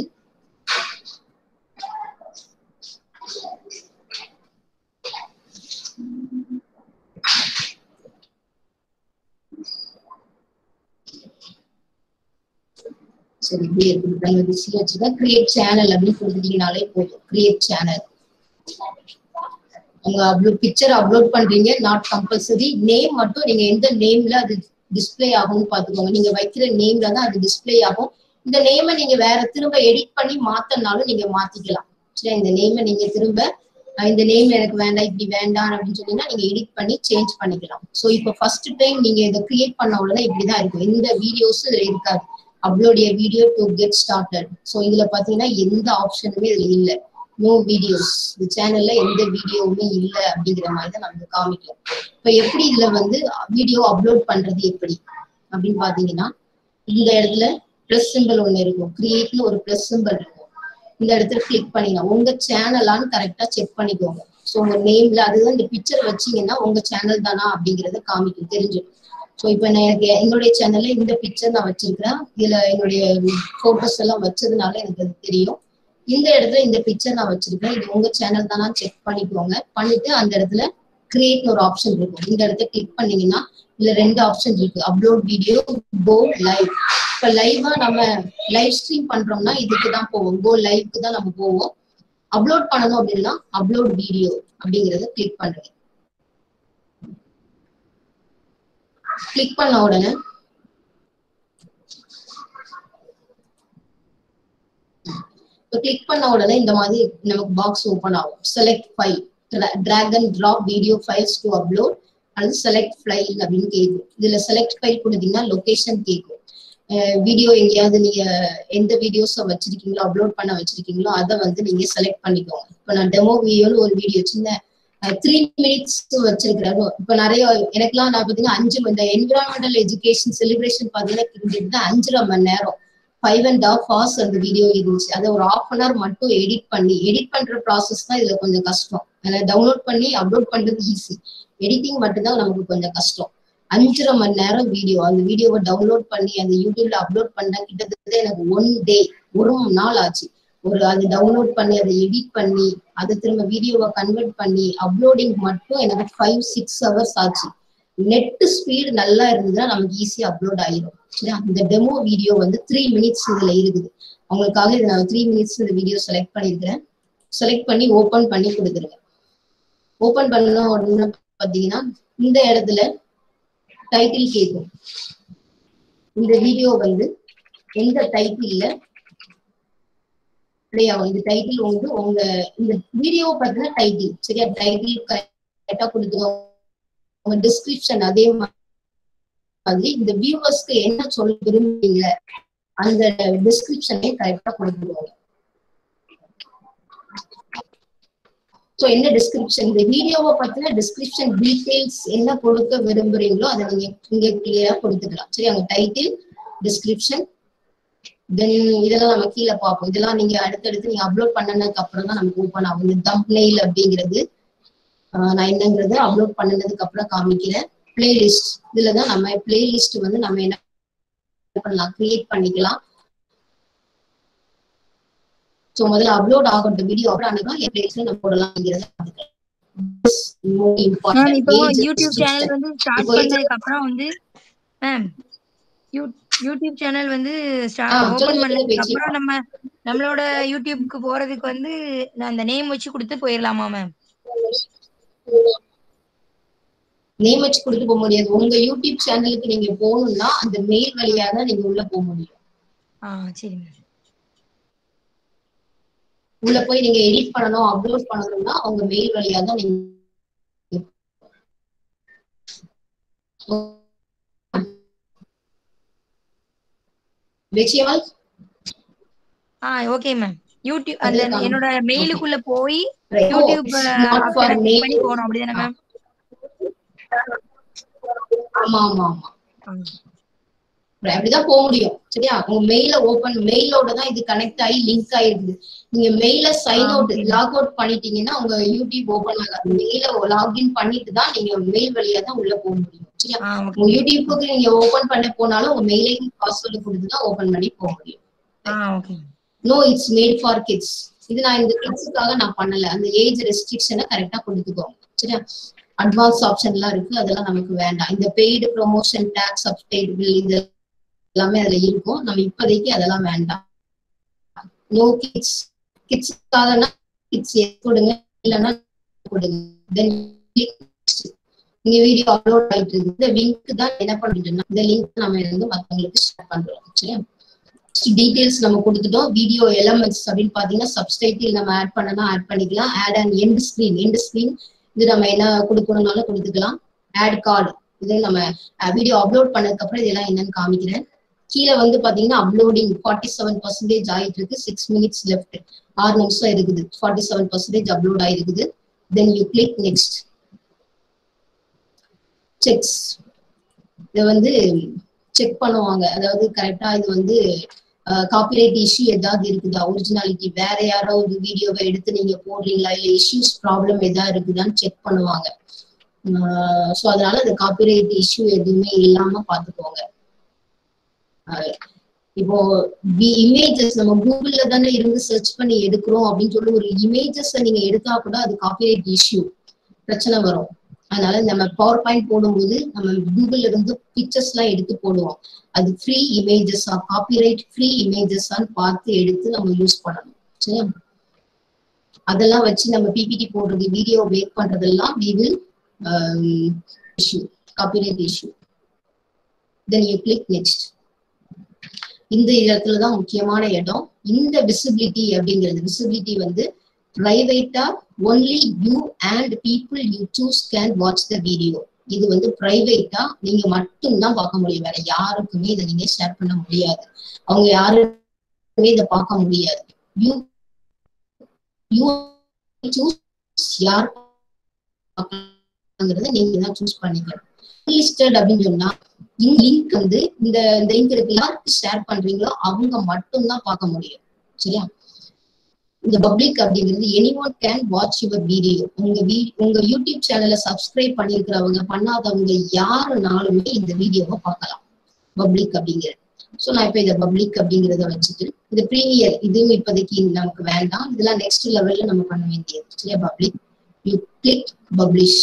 சரி இப்படியே இருக்குது தனவதி சி வச்சுதான் கிரியேட் சேனல் அப்படின்னு கொடுத்துட்டீங்கனாலே போதும் கிரியேட் சேனல் உங்க அப்லோட் பிக்சர் அப்லோட் பண்றீங்க நாட் கம்பல்சரி நேம் மட்டும் நீங்க எந்த நேம்ல அது டிஸ்ப்ளே ஆகும்னு பாத்துக்கோங்க நீங்க வைக்கிற நேம்ல தான் அது டிஸ்ப்ளே ஆகும் இந்த நேமை நீங்க வேற திரும்ப எடிட் பண்ணி மாத்தனாலும் நீங்க மாத்திக்கலாம் சரி இந்த நேமை நீங்க திரும்ப அஹ் இந்த நேம் எனக்கு வேண்டாம் இப்படி வேண்டாம் அப்படின்னு சொன்னீங்கன்னா நீங்க எடிட் பண்ணி சேஞ்ச் பண்ணிக்கலாம் சோ இப்போ ஃபர்ஸ்ட் டைம் நீங்க இதை கிரியேட் பண்ண உடனே இப்படிதான் இருக்கும் எந்த வீடியோஸ் இதுல இருக்காது upload a video to get started so இதுல பாத்தீங்கன்னா எந்த ஆப்ஷனுமே இதுல இல்ல நோ வீடியோஸ் இந்த சேனல்ல எந்த வீடியோவுமே இல்ல அப்படிங்கிற மாதிரி தான் நமக்கு காமிக்கும் இப்ப எப்படி இதுல வந்து வீடியோ அப்லோட் பண்றது எப்படி அப்படின்னு பாத்தீங்கன்னா இந்த இடத்துல பிளஸ் சிம்பிள் ஒண்ணு இருக்கும் கிரியேட்னு ஒரு பிளஸ் சிம்பிள் இருக்கும் இந்த இடத்துல கிளிக் பண்ணிக்கலாம் உங்க சேனலான்னு கரெக்டா செக் பண்ணிக்கோங்க ஸோ உங்க நேம்ல அதுதான் இந்த பிக்சர் வச்சீங்கன்னா உங்க சேனல் தானா அப்படிங்கறத காமிக்கும் தெரிஞ்சிடும் ஸோ இப்போ நான் எனக்கு என்னுடைய சேனல்ல இந்த பிக்சர் நான் வச்சிருக்கிறேன் இதுல என்னுடைய போட்டோஸ் எல்லாம் வச்சதுனால எனக்கு அது தெரியும் இந்த இடத்துல இந்த பிக்சர் நான் வச்சிருக்கேன் இது உங்க சேனல் தானா செக் பண்ணிக்கோங்க பண்ணிட்டு அந்த இடத்துல கிரியேட்னு ஒரு ஆப்ஷன் இருக்கும் இந்த இடத்த கிளிக் பண்ணீங்கன்னா இதுல ரெண்டு ஆப்ஷன் இருக்கு அப்லோட் வீடியோ கோ லைவ் இப்ப லைவா நம்ம லைவ் ஸ்ட்ரீம் பண்றோம்னா இதுக்கு தான் போவோம் கோ லைவ்க்கு தான் நம்ம போவோம் அப்லோட் பண்ணணும் அப்படின்னா அப்லோட் வீடியோ அப்படிங்கறத கிளிக் பண்ணுங்க கிளிக் பண்ண உடனே இப்போ கிளிக் பண்ண உடனே இந்த மாதிரி நமக்கு பாக்ஸ் ஓபன் ஆகும் select file drag and drop video files to upload அல்லது செலக்ட் ஃபைல் அப்படின்னு கேட்கும் இதுல செலக்ட் ஃபைல் கொடுத்தீங்கன்னா லொகேஷன் கேட்கும் வீடியோ எங்கேயாவது நீங்க எந்த வீடியோஸை வச்சிருக்கீங்களோ அப்லோட் பண்ண வச்சிருக்கீங்களோ அதை வந்து நீங்க செலக்ட் பண்ணிக்கோங்க இப்போ நான் டெமோ வீடியோன்னு ஒரு வீடியோ சின்ன த்ரீ மினிட்ஸ் வச்சிருக்கிறேன் இப்ப நிறைய எனக்குலாம் நான் பாத்தீங்கன்னா அஞ்சு இந்த என்விரான்மெண்டல் எஜுகேஷன் செலிப்ரேஷன் பாத்தீங்கன்னா கிட்டத்தட்ட அஞ்சரை மணி நேரம் ஃபைவ் அண்ட் ஹாஃப் ஹவர்ஸ் அந்த வீடியோ இருந்துச்சு அதை ஒரு ஆஃப் அன் ஹவர் மட்டும் எடிட் பண்ணி எடிட் பண்ற ப்ராசஸ் தான் இதுல கொஞ்சம் கஷ்டம் ஏன்னா டவுன்லோட் பண்ணி அப்லோட் பண்றது ஈஸி எடிட்டிங் மட்டும்தான் நமக்கு கொஞ்சம் கஷ்டம் அஞ்சரை மணி நேரம் வீடியோ அந்த வீடியோவை டவுன்லோட் பண்ணி அந்த யூடியூப்ல அப்லோட் பண்ண கிட்டத்தட்ட எனக்கு ஒன் டே ஒரு நாள் ஆச்சு ஒரு அது டவுன்லோட் பண்ணி அதை எடிட் பண்ணி அதை திரும்ப வீடியோவை கன்வெர்ட் பண்ணி அப்லோடிங் மட்டும் எனக்கு ஃபைவ் சிக்ஸ் ஹவர்ஸ் ஆச்சு நெட் ஸ்பீடு நல்லா இருந்ததுன்னா நமக்கு ஈஸியா அப்லோட் ஆயிரும் சரி அந்த டெமோ வீடியோ வந்து த்ரீ மினிட்ஸ் இதுல இருக்குது அவங்களுக்காக இது நான் த்ரீ மினிட்ஸ் இந்த வீடியோ செலக்ட் பண்ணிருக்கிறேன் செலக்ட் பண்ணி ஓபன் பண்ணி கொடுத்துருங்க ஓபன் பண்ண உடனே பாத்தீங்கன்னா இந்த இடத்துல டைட்டில் கேட்கும் இந்த வீடியோ வந்து எந்த டைட்டில்ல பிளே ஆகும் இந்த டைட்டில் வந்து உங்க இந்த வீடியோ பார்த்தீங்கன்னா டைட்டில் சரியா டைட்டில் கரெக்டா கொடுத்துக்கோங்க உங்க டிஸ்கிரிப்ஷன் அதே மாதிரி இந்த வியூவர்ஸ்க்கு என்ன சொல்ல விரும்புறீங்க அந்த டிஸ்கிரிப்ஷனே கரெக்டா கொடுத்துருவாங்க ஸோ என்ன டிஸ்கிரிப்ஷன் இந்த வீடியோவை பத்தின டிஸ்கிரிப்ஷன் டீடைல்ஸ் என்ன கொடுக்க விரும்புறீங்களோ அதை நீங்க இங்க கிளியரா கொடுத்துக்கலாம் சரி அங்க டைட்டில் டிஸ்கிரிப்ஷன் தென் இதெல்லாம் நம்ம கீழே பார்ப்போம் இதெல்லாம் நீங்க அடுத்தடுத்து நீங்க அப்லோட் பண்ணனதுக்கு அப்புறம் தான் நமக்கு ஓப்பன் ஆகும் இந்த தம்ப்நெயில் அப்படிங்கிறது நான் என்னங்கிறத அப்லோட் பண்ணதுக்கு அப்புறம் காமிக்கிறேன் பிளேலிஸ்ட் இதுல தான் நம்ம பிளேலிஸ்ட் வந்து நம்ம என்ன பண்ணலாம் கிரியேட் பண்ணிக்கலாம் ஸோ முதல்ல அப்லோட் ஆகட்டும் வீடியோ அப்புறம் அன்னைக்கு என் பிளேஸ்ல நம்ம போடலாம்ங்கிறத மேம் இப்போ யூடியூப் சேனல் வந்து ஸ்டார்ட் பண்ணதுக்கு அப்புறம் வந்து மேம் யூடியூப் சேனல் வந்து ஓபன் பண்ணதுக்கு அப்புறம் நம்ம நம்மளோட யூடியூப்க்கு போறதுக்கு வந்து அந்த நேம் வச்சு கொடுத்து போயிடலாமா மேம் நேம் வச்சு கொடுத்து போக முடியாது உங்க யூடியூப் சேனலுக்கு நீங்க போகணும்னா அந்த மெயில் வழியா தான் நீங்க உள்ள போக முடியும் ஆ சரி மேம் உள்ள போய் நீங்க எடிட் பண்ணணும் அப்லோட் பண்ணணும்னா அவங்க மெயில் வழியா தான் நீங்க நிச்சயமா ஆ ஓகே மேம் யூடியூப் அந்த அதே தான். என்னோட மெயிலுக்குள்ள போய் Right. Oh, YouTube not for mail. பண்ணி போகணும் அப்படிதானே மேம் ஆமா ஆமா ஆமா அப்படிதான் போக முடியும் சரியா உங்க மெயில ஓபன் மெயிலோட தான் இது கனெக்ட் ஆகி லிங்க் ஆயிருக்குது நீங்க மெயில சைன் அவுட் லாக் அவுட் பண்ணிட்டீங்கன்னா உங்க யூடியூப் ஓபன் ஆகாது மெயில லாகின் பண்ணிட்டு தான் நீங்க மெயில் வழியா தான் உள்ள போக முடியும் சரியா ஆ ஓகே உங்க யூடியூப்புக்கு நீங்க ஓபன் பண்ண போனாலும் உங்க மெயிலையும் பாஸ்வேர்டு கொடுத்து தான் ஓபன் பண்ணி போக முடியும் ah okay no it's made for kids இது நான் இந்த கிட்ஸுக்காக நான் பண்ணல அந்த ஏஜ் ரெஸ்ட்ரிக்ஷனை கரெக்டா கொடுத்துக்கோங்க சரியா அட்வான்ஸ் ஆப்ஷன்லாம் இருக்கு அதெல்லாம் நமக்கு வேண்டாம் இந்த paid promotion tags subtitle இது எல்லாமே அதுல இருக்கும் நம்ம இப்போதைக்கு அதெல்லாம் வேண்டாம் நோ கிட்ஸ் கிட்ஸுக்காகனா கிட்ஸ் கொடுங்க இல்லைன்னா கொடுங்க தென் இங்க வீடியோ அப்லோட் ஆயிட்டு இருக்கு இந்த லிங்க் தான் என்ன பண்ணிட்டுனா இந்த லிங்க் நம்ம வந்து மத்தவங்களுக்கு ஷேர் பண்றோம் சரியா டீடைல்ஸ் நம்ம கொடுத்துட்டோம் வீடியோ எலமெண்ட்ஸ் அப்படின்னு பாத்தீங்கன்னா சப்ஸ்டைட்டில் நம்ம ஆட் பண்ணனா ஆட் பண்ணிக்கலாம் add and end screen end screen இது நம்ம என்ன கொடுக்கணும்னாலும் கொடுத்துக்கலாம் ஆட் கார்டு இது நம்ம வீடியோ அப்லோட் பண்ணதுக்கு அப்புறம் இதெல்லாம் என்னன்னு காமிக்கிறேன் கீழே வந்து பாத்தீங்கன்னா அப்லோடிங் ஃபார்ட்டி செவன் பர்சன்டேஜ் ஆயிட்டு இருக்கு சிக்ஸ் மினிட்ஸ் லெஃப்ட் ஆறு நிமிஷம் இருக்குது ஃபார்ட்டி செவன் பர்சன்டேஜ் அப்லோட் ஆயிருக்குது then you click next checks இதை வந்து செக் பண்ணுவாங்க அதாவது கரெக்டா இது வந்து காப்பிரைட் இஷ்யூ ஏதாவது இருக்குதா ஒரிஜினாலிட்டி வேற யாராவது வீடியோவை எடுத்து நீங்க போடுறீங்களா இல்ல இஷ்யூஸ் ப்ராப்ளம் ஏதாவது இருக்குதான்னு செக் பண்ணுவாங்க ஸோ அதனால அந்த காப்பிரைட் இஷ்யூ எதுவுமே இல்லாம பாத்துக்கோங்க அஹ் இப்போ இமேஜஸ் நம்ம கூகுள்ல தானே இருந்து சர்ச் பண்ணி எடுக்கிறோம் அப்படின்னு சொல்லி ஒரு இமேஜஸ் நீங்க எடுத்தா கூட அது காப்பிரைட் இஷ்யூ பிரச்சனை வரும் அதனால நம்ம பவர் பாயிண்ட் போடும்போது நம்ம கூகுள்ல இருந்து பிக்சர்ஸ் எல்லாம் எடுத்து போடுவோம் அது ஃப்ரீ இமேஜஸா காப்பிரைட் ஃப்ரீ இமேஜஸான்னு பார்த்து எடுத்து நம்ம யூஸ் பண்ணணும் சரியா அதெல்லாம் வச்சு நம்ம பிபிடி போடுறது வீடியோ மேக் பண்றதெல்லாம் we will issue copyright issue then you click next இந்த இடத்துல தான் முக்கியமான இடம் இந்த விசிபிலிட்டி அப்படிங்கிறது விசிபிலிட்டி வந்து பிரைவேட்டா only you and people you choose can watch the video இது வந்து பிரைவேட்டா நீங்க மட்டும்தான் பார்க்க முடியும் வேற யாருக்குமே இதை நீங்க ஷேர் பண்ண முடியாது அவங்க யாருக்குமே இதை பார்க்க முடியாது யூ யூ சூஸ் யார் பார்க்கறத நீங்க தான் சூஸ் பண்ணிக்கணும் லிஸ்டட் அப்படின்னு சொன்னா இந்த லிங்க் வந்து இந்த இந்த லிங்க் இருக்கு யாருக்கு ஷேர் பண்றீங்களோ அவங்க மட்டும்தான் பார்க்க முடியும் சரியா இந்த பப்ளிக் அப்படிங்கிறது any one can watch your video உங்க வீ உங்க யூடியூப் சேனலை சப்ஸ்கிரைப் பண்ணிருக்கிறவங்க பண்ணாதவங்க யாருனாலுமே இந்த வீடியோவை பார்க்கலாம் பப்ளிக் அப்படிங்கிறது ஸோ நான் இப்போ இதை பப்ளிக் அப்படிங்கிறத வச்சுட்டு இது ப்ரீமியர் இதுவும் இப்போதைக்கு நமக்கு வேண்டாம் இதெல்லாம் நெக்ஸ்ட் லெவல்ல நம்ம பண்ண வேண்டியது சரியா public you click publish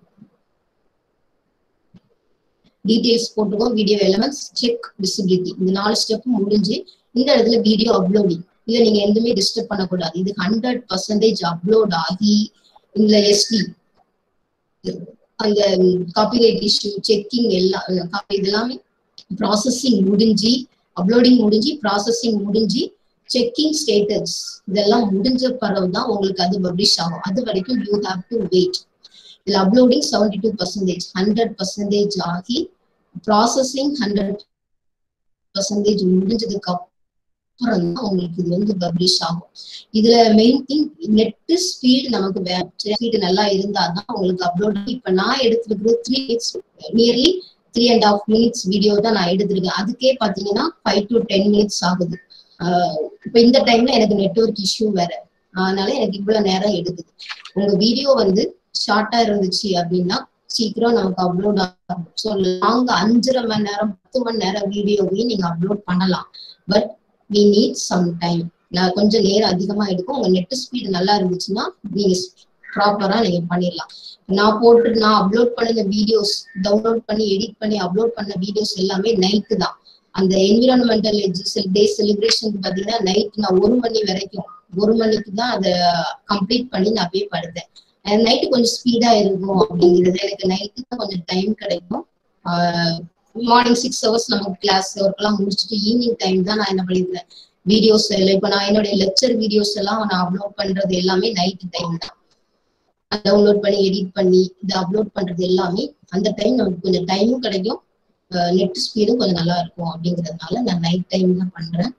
details போட்டுக்கோ வீடியோ எலமெண்ட்ஸ் செக் விசிபிலிட்டி இந்த நாலு ஸ்டெப் முடிஞ்சு இந்த இடத்துல வீடியோ அப்லோடிங் இதை நீங்க எதுவுமே டிஸ்டர்ப் பண்ணக்கூடாது இது ஹண்ட்ரட் பர்சன்டேஜ் அப்லோட் ஆகி இந்த எஸ்டி அந்த காப்பிரைட் இஷ்யூ செக்கிங் எல்லாம் இதெல்லாமே ப்ராசஸிங் முடிஞ்சு அப்லோடிங் முடிஞ்சு ப்ராசஸிங் முடிஞ்சு செக்கிங் ஸ்டேட்டஸ் இதெல்லாம் முடிஞ்ச பிறகு தான் உங்களுக்கு அது பப்ளிஷ் ஆகும் அது வரைக்கும் யூ ஹாவ் டு வெயிட் இதுல uploading seventy two percentage hundred percentage ஆகி ப்ராசஸிங் ஹண்ட்ரட் பர்சன்டேஜ் முடிஞ்சதுக்கு அப்புறம் தான் உங்களுக்கு இது வந்து பப்ளிஷ் ஆகும் இதுல மெயின் திங் நெட் ஸ்பீடு நமக்கு வேணும் ஸ்பீடு நல்லா இருந்தா தான் உங்களுக்கு அப்லோட் இப்ப நான் எடுத்திருக்கிறது three minutes nearly three and half minutes video தான் நான் எடுத்திருக்கேன் அதுக்கே பாத்தீங்கன்னா ஃபைவ் டு டென் மினிட்ஸ் ஆகுது இப்ப இந்த டைம்ல எனக்கு நெட்ஒர்க் இஷ்யூ வேற அதனால எனக்கு இவ்வளவு நேரம் எடுக்குது உங்க வீடியோ வந்து ஷார்ட்டா இருந்துச்சு அப்படின்னா சீக்கிரம் நமக்கு அப்லோட் ஆகும் ஸோ லாங் அஞ்சரை மணி நேரம் பத்து மணி நேரம் வீடியோவையும் நீங்க அப்லோட் பண்ணலாம் but we need some time நான் கொஞ்சம் நேரம் அதிகமா எடுக்கும் உங்க நெட் ஸ்பீடு நல்லா இருந்துச்சுன்னா நீங்க ப்ராப்பரா நீங்க பண்ணிடலாம் நான் போட்டு நான் அப்லோட் பண்ண வீடியோஸ் டவுன்லோட் பண்ணி எடிட் பண்ணி அப்லோட் பண்ண வீடியோஸ் எல்லாமே நைட்டு தான் அந்த என்விரான்மெண்டல் டே செலிப்ரேஷன் பாத்தீங்கன்னா நைட் நான் ஒரு மணி வரைக்கும் ஒரு மணிக்கு தான் அதை கம்ப்ளீட் பண்ணி நான் போய் படுத்தேன் நைட்டு கொஞ்சம் ஸ்பீடா இருக்கும் அப்படிங்கிறது எனக்கு நைட்டு தான் கொஞ்சம் டைம் கிடைக்கும் மார்னிங் சிக்ஸ் ஹவர்ஸ் நமக்கு கிளாஸ் ஒர்க் எல்லாம் முடிச்சுட்டு ஈவினிங் டைம் தான் நான் என்ன பண்ணிருந்தேன் வீடியோஸ் எல்லாம் இப்ப நான் என்னுடைய லெக்சர் வீடியோஸ் எல்லாம் நான் அப்லோட் பண்றது எல்லாமே நைட் டைம் தான் டவுன்லோட் பண்ணி எடிட் பண்ணி இதை அப்லோட் பண்றது எல்லாமே அந்த டைம் நமக்கு கொஞ்சம் டைமும் கிடைக்கும் நெட் ஸ்பீடும் கொஞ்சம் நல்லா இருக்கும் அப்படிங்கிறதுனால நான் நைட் டைம் தான் பண்றேன்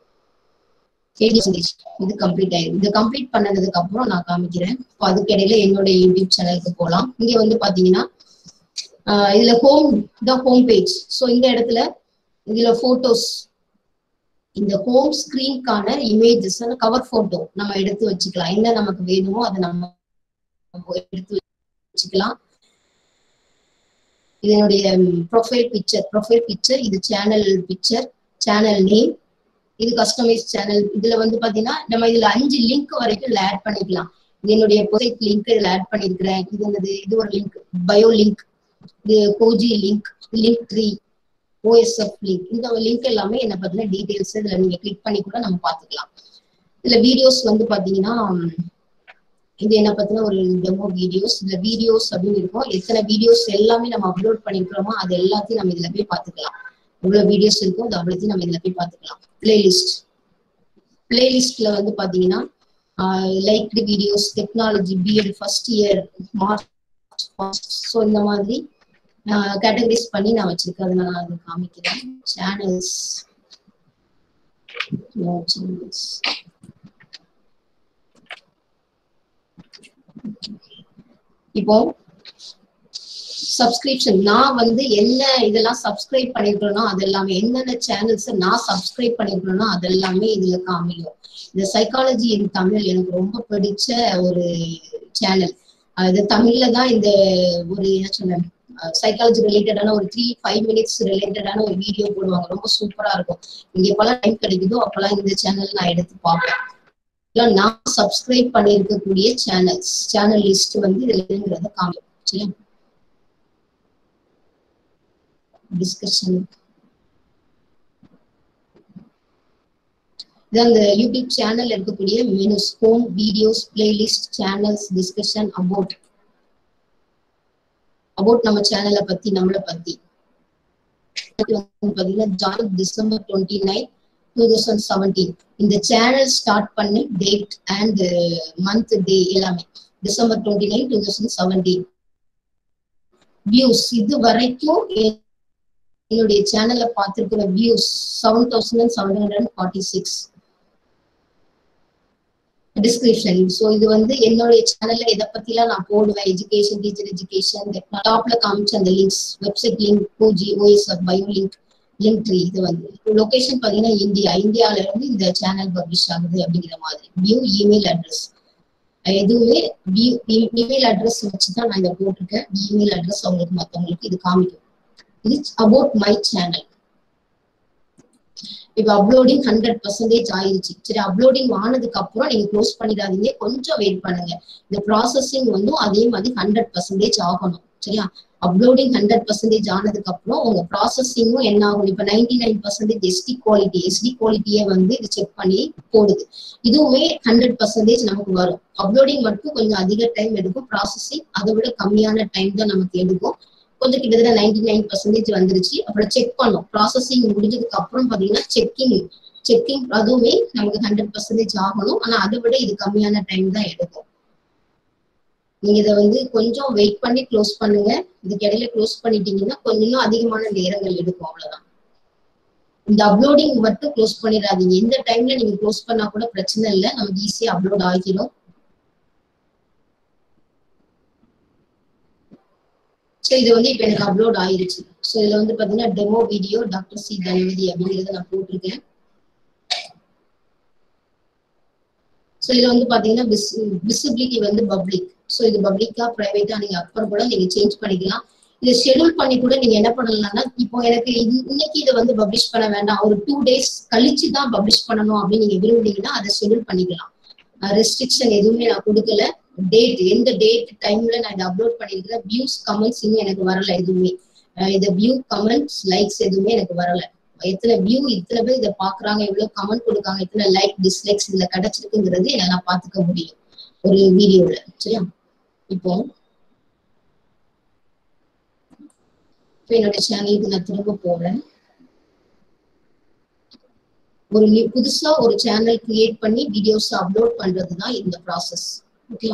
இது கம்ப்ளீட் ஆயிருக்கு இது கம்ப்ளீட் பண்ணதுக்கு அப்புறம் நான் காமிக்கிறேன் இப்போ அதுக்கு இடையில என்னோட யூடியூப் சேனலுக்கு போகலாம் இங்க வந்து பாத்தீங்கன்னா இதுல home the home page so இந்த இடத்துல இதுல போட்டோஸ் இந்த ஹோம் ஸ்கிரீன்கான இமேஜஸ் கவர் போட்டோ நம்ம எடுத்து வச்சுக்கலாம் என்ன நமக்கு வேணுமோ அதை நம்ம எடுத்து வச்சுக்கலாம் இதனுடைய ப்ரொஃபைல் பிக்சர் ப்ரொஃபைல் பிக்சர் இது சேனல் பிக்சர் சேனல் நேம் இது கஸ்டமைஸ் சேனல் இதுல வந்து பாத்தீங்கன்னா நம்ம இதுல அஞ்சு லிங்க் வரைக்கும் இதுல ஆட் பண்ணிக்கலாம் இது என்னுடைய ப்ரொஜெக்ட் லிங்க் இதுல ஆட் பண்ணிருக்கிறேன் இது என்னது இது ஒரு லிங்க் பயோ லிங்க் இது கோஜி link Linktree OSF link இந்த லிங்க் எல்லாமே என்ன பார்த்தீங்கன்னா டீடைல்ஸ் இதுல நீங்க கிளிக் பண்ணி கூட நம்ம பார்த்துக்கலாம் இதுல வீடியோஸ் வந்து பாத்தீங்கன்னா உம், இது என்ன பார்த்தீங்கன்னா ஒரு டெமோ வீடியோஸ் இதுல வீடியோஸ் அப்படின்னு இருக்கும் எத்தனை வீடியோஸ் எல்லாமே நம்ம அப்லோட் பண்ணிருக்கிறோமோ அது எல்லாத்தையும் நம்ம இதுல போய் பார்த்துக்கலாம் எவ்வளவு வீடியோஸ் இருக்கோ அது அவ்வளோத்தையும் நம்ம இதுல போய் பார்த்துக்கலாம் பிளேலிஸ்ட் பிளேலிஸ்ட்ல வந்து பாத்தீங்கன்னா liked videos technology BEd first year March so இந்த மாதிரி கேட்டகரைஸ் பண்ணி நான் வச்சிருக்கேன் அதை நான் அது காமிக்கிறேன் சேனல்ஸ் சேனல்ஸ் இப்போ சப்ஸ்கிரிப்ஷன் நான் வந்து என்ன இதெல்லாம் சப்ஸ்கிரைப் பண்ணிருக்கேனோ அது எல்லாமே என்னென்ன சேனல்ஸ் நான் சப்ஸ்கிரைப் பண்ணிருக்கேனோ அது எல்லாமே இதுல காமிக்கும் இந்த சைக்காலஜி இன் தமிழ் எனக்கு ரொம்ப பிடிச்ச ஒரு சேனல் அது தமிழ்ல தான் இந்த ஒரு என்ன சொல்ல சைக்காலஜி ரிலேட்டடான ஒரு த்ரீ ஃபைவ் மினிட்ஸ் ரிலேட்டடான ஒரு வீடியோ போடுவாங்க ரொம்ப சூப்பரா இருக்கும் இங்க எப்பெல்லாம் டைம் கிடைக்குதோ அப்பெல்லாம் இந்த சேனல் நான் எடுத்து பார்ப்பேன் இதெல்லாம் நான் சப்ஸ்கிரைப் பண்ணியிருக்கக்கூடிய சேனல்ஸ் சேனல் லிஸ்ட் வந்து இதுல இருக்கிறத காமிக்கும் சரியா டிஸ்கஷன் இது அந்த யூடியூப் சேனல் இருக்கக்கூடிய menus home videos playlist channels discussion about about நம்ம சேனலை பத்தி நம்மளை பத்தி இது வந்து பாத்தீங்கன்னா join December twenty nine two thousand seventeen இந்த சேனல் ஸ்டார்ட் பண்ணி டேட் அண்ட் மந்த் டே எல்லாமே December twenty nine two thousand seventeen views இது வரைக்கும் என்னுடைய சேனல்ல பார்த்திருக்கிற views seven thousand seven hundred forty six description so இது வந்து என்னுடைய சேனல்ல இதை பத்திலாம் நான் போடுவேன் எஜுகேஷன் டீச்சர் எஜுகேஷன் டாப்ல காமிச்ச அந்த லிங்க்ஸ் வெப்சைட் லிங்க் கோஜி OSF bio link Linktree இது வந்து லொகேஷன் பாத்தீங்கன்னா இந்தியா இந்தியால இருந்து இந்த சேனல் பப்ளிஷ் ஆகுது அப்படிங்கிற மாதிரி வியூ இமெயில் அட்ரஸ் எதுவுமே வியூ இமெயில் அட்ரஸ் வச்சு தான் நான் இதை போட்டிருக்கேன் இமெயில் அட்ரஸ் அவங்களுக்கு மற்றவங்களுக்கு இது காமிக்கும் இது அபவுட் மை சேனல் இப்ப அப்லோடிங் ஹண்ட்ரட் பர்சன்டேஜ் ஆயிருச்சு சரி அப்லோடிங் ஆனதுக்கு அப்புறம் நீங்க க்ளோஸ் பண்ணிடாதீங்க கொஞ்சம் வெயிட் பண்ணுங்க இந்த ப்ராசஸிங் வந்து அதே மாதிரி ஹண்ட்ரட் பர்சன்டேஜ் ஆகணும் சரியா அப்லோடிங் ஹண்ட்ரட் பர்சன்டேஜ் ஆனதுக்கு அப்புறம் உங்க ப்ராசஸிங்கும் என்ன ஆகும் இப்ப ninety nine percentage SD quality SD குவாலிட்டியே வந்து இது செக் பண்ணி போடுது இதுவுமே ஹண்ட்ரட் பர்சன்டேஜ் நமக்கு வரும் அப்லோடிங் மட்டும் கொஞ்சம் அதிக டைம் எடுக்கும் ப்ராசஸிங் அதை விட கம்மியான டைம் தான் நமக்கு எடுக்கும் கொஞ்சம் கிட்டத்தட்ட நைன்டி நைன் பர்சன்டேஜ் வந்துருச்சு அப்புறம் செக் பண்ணோம் ப்ராசஸிங் முடிஞ்சதுக்கு அப்புறம் பாத்தீங்கன்னா செக்கிங் செக்கிங் அதுவுமே நமக்கு ஹண்ட்ரட் பர்சன்டேஜ் ஆகணும் ஆனா அதை விட இது கம்மியான டைம் தான் எடுக்கும் நீங்க இதை வந்து கொஞ்சம் வெயிட் பண்ணி க்ளோஸ் பண்ணுங்க இதுக்கு இடையில க்ளோஸ் பண்ணிட்டீங்கன்னா கொஞ்சம் இன்னும் அதிகமான நேரங்கள் எடுக்கும் அவ்வளவுதான் இந்த அப்லோடிங் மட்டும் க்ளோஸ் பண்ணிடாதீங்க எந்த டைம்ல நீங்க க்ளோஸ் பண்ணா கூட பிரச்சனை இல்லை நமக்கு ஈஸியா அப்லோட் ஆகிடும் ஸோ இது வந்து இப்போ எனக்கு அப்லோட் ஆயிருச்சு ஸோ இதுல வந்து பாத்தீங்கன்னா demo video doctor C Dhanavathi அப்படிங்கறத நான் போட்டிருக்கேன் ஸோ இதுல வந்து பாத்தீங்கன்னா விசிபிலிட்டி வந்து பப்ளிக் ஸோ இது பப்ளிக்கா பிரைவேட்டா நீங்க அப்புறம் கூட நீங்க சேஞ்ச் பண்ணிக்கலாம் இதை ஷெடியூல் பண்ணி கூட நீங்க என்ன பண்ணலாம்னா இப்போ எனக்கு இது- இன்னைக்கு இதை வந்து பப்ளிஷ் பண்ண வேண்டாம் ஒரு டூ டேஸ் கழிச்சு தான் பப்ளிஷ் பண்ணணும் அப்படின்னு நீங்க விரும்புனீங்கன்னா அதை ஷெடியூல் பண்ணிக்கலாம் ரெஸ்ட்ரிக்ஷன் எதுவுமே நான் கொடுக்கல டேட் எந்த டேட் டைம்ல நான் இதை அப்லோட் பண்ணிருக்கிறேன் வியூஸ் கமெண்ட்ஸ் இன்னும் எனக்கு வரல எதுவுமே அஹ் இந்த வியூ கமெண்ட்ஸ் லைக்ஸ் எதுவுமே எனக்கு வரல எத்தனை வியூ இத்தனை பேர் இதை பாக்குறாங்க எவ்வளவு கமெண்ட் கொடுக்காங்க எத்தனை லைக் டிஸ்லைக்ஸ் இதுல கிடைச்சிருக்குங்கிறது என்னால பாத்துக்க முடியும் ஒரு வீடியோல சரியா இப்போ இப்போ என்னோட சேனலுக்கு நான் திரும்ப போறேன் ஒரு new- புதுசா ஒரு சேனல் கிரியேட் பண்ணி வீடியோஸ் அப்லோட் பண்றது தான் இந்த ப்ராசஸ் ஓகே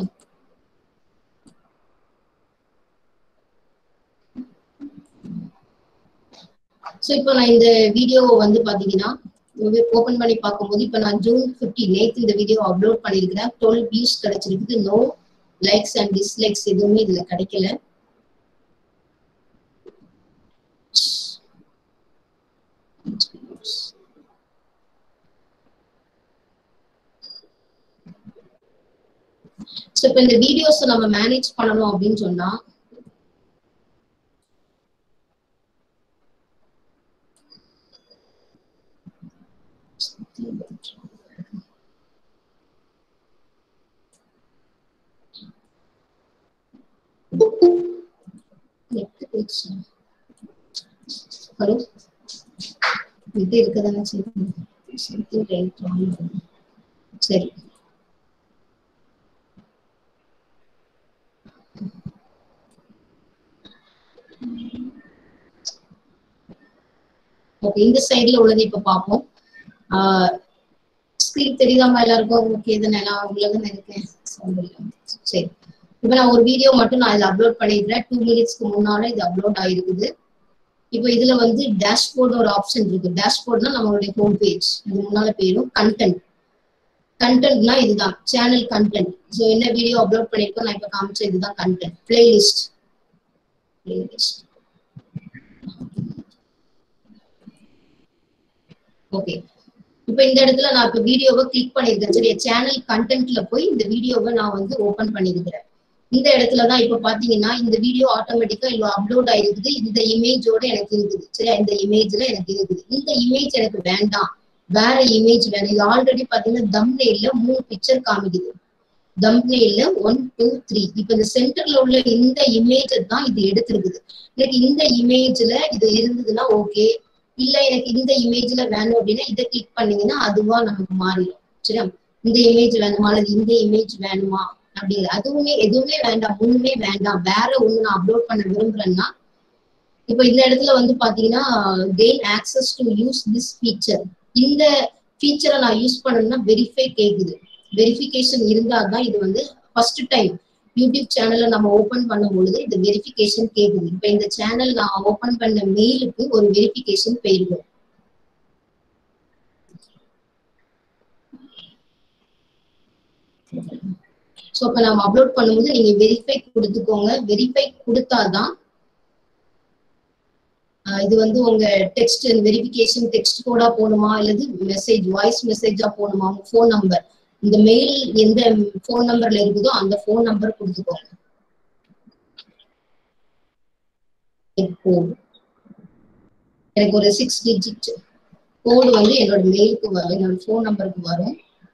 ஸோ இப்போ நான் இந்த வீடியோ வந்து பாத்தீங்கன்னா ஓபன் பண்ணி பார்க்கும்போது இப்போ நான் ஜூன் 15 நேத்து இந்த வீடியோ அப்லோட் பண்ணியிருக்கிறேன் டுவெல் வியூஸ் கிடைச்சிருக்குது நோ லைக்ஸ் அண்ட் டிஸ்லைக்ஸ் எதுவுமே இதுல கிடைக்கல ஸோ இப்போ இந்த வீடியோஸ் நம்ம மேனேஜ் பண்ணணும் அப்படின்னு சொன்னா ஹலோ இது இருக்குதானே சரி something right wrong. சரி ஓகே இந்த சைடுல உள்ளது இப்ப பார்ப்போம் ஸ்கிரீன் தெரியுதாமா எல்லாருக்கும் ஓகே தானே நான் உள்ளதான் இருக்கேன் sound இல்ல. சரி இப்ப நான் ஒரு வீடியோ மட்டும் நான் இதை அப்லோட் பண்ணிடுறேன் டூ மினிட்ஸ்க்கு முன்னால இது அப்லோட் ஆயிருக்குது இப்போ இதுல வந்து டேஷ்போர்டு ஒரு ஆப்ஷன் இருக்கு டேஷ்போர்ட்னா நம்மளுடைய ஹோம் பேஜ் இது முன்னால பேரும் கண்டென்ட் கண்டென்ட்னா இதுதான் சேனல் கண்டென்ட் ஸோ என்ன வீடியோ அப்லோட் பண்ணிருக்கோம் நான் இப்ப காமிச்ச இதுதான் கண்டென்ட் பிளேலிஸ்ட் பிளேலிஸ்ட் ஓகே இப்போ இந்த இடத்துல நான் இப்ப வீடியோவை கிளிக் பண்ணிருக்கேன் சரி சேனல் கண்டென்ட்ல போய் இந்த வீடியோவை நான் வந்து ஓபன் பண்ணிருக்கிறேன் இந்த இடத்துல தான் இப்ப பாத்தீங்கன்னா இந்த வீடியோ ஆட்டோமேட்டிக்கா இவ்வளவு அப்லோட் ஆயிருக்குது இந்த இமேஜோட எனக்கு இருக்குது சரியா இந்த இமேஜ்ல எனக்கு இருக்குது இந்த இமேஜ் எனக்கு வேண்டாம் வேற இமேஜ் வேணும் இது ஆல்ரெடி பாத்தீங்கன்னா தம்னேல மூணு பிக்சர் காமிக்குது தம்னேல ஒன் டூ த்ரீ இப்ப இந்த சென்டர்ல உள்ள இந்த இமேஜ் தான் இது எடுத்திருக்குது எனக்கு இந்த இமேஜ்ல இது இருந்ததுன்னா ஓகே இல்ல எனக்கு இந்த இமேஜ்ல வேணும் அப்படின்னா இதை கிளிக் பண்ணீங்கன்னா அதுவா நமக்கு மாறிடும் சரியா இந்த இமேஜ் வேணுமா அல்லது இந்த இமேஜ் வேணுமா அப்படிங்கிற அதுவுமே எதுவுமே வேண்டாம் ஒண்ணுமே வேண்டாம் வேற ஒண்ணு நான் அப்லோட் பண்ண விரும்புறேன்னா இப்ப இந்த இடத்துல வந்து பாத்தீங்கன்னா gain access to use this feature இந்த ஃபீச்சரை நான் யூஸ் பண்ணணும்னா வெரிஃபை கேக்குது வெரிஃபிகேஷன் இருந்தா தான் இது வந்து ஃபர்ஸ்ட் டைம் யூடியூப் சேனலை நம்ம ஓபன் பண்ணும் பொழுது இந்த வெரிஃபிகேஷன் கேக்குது இப்ப இந்த சேனல் நான் ஓபன் பண்ண மெயிலுக்கு ஒரு வெரிஃபிகேஷன் போயிருக்கும் ஸோ இப்போ நம்ம அப்லோட் பண்ணும்போது நீங்க வெரிஃபை கொடுத்துக்கோங்க வெரிஃபை கொடுத்தாதான் ஆஹ் இது வந்து உங்க டெக்ஸ்ட் வெரிஃபிகேஷன் டெக்ஸ்ட் கோடா போகணுமா அல்லது மெசேஜ் வாய்ஸ் மெசேஜா போகணுமா உங்க ஃபோன் நம்பர் இந்த மெயில் எந்த ஃபோன் நம்பர்ல இருக்குதோ அந்த ஃபோன் நம்பர் கொடுத்துக்கோங்க கோடு எனக்கு ஒரு சிக்ஸ் டிஜிட் கோடு வந்து என்னோட மெயிலுக்கு வரும் என்னோட ஃபோன் நம்பருக்கு வரும்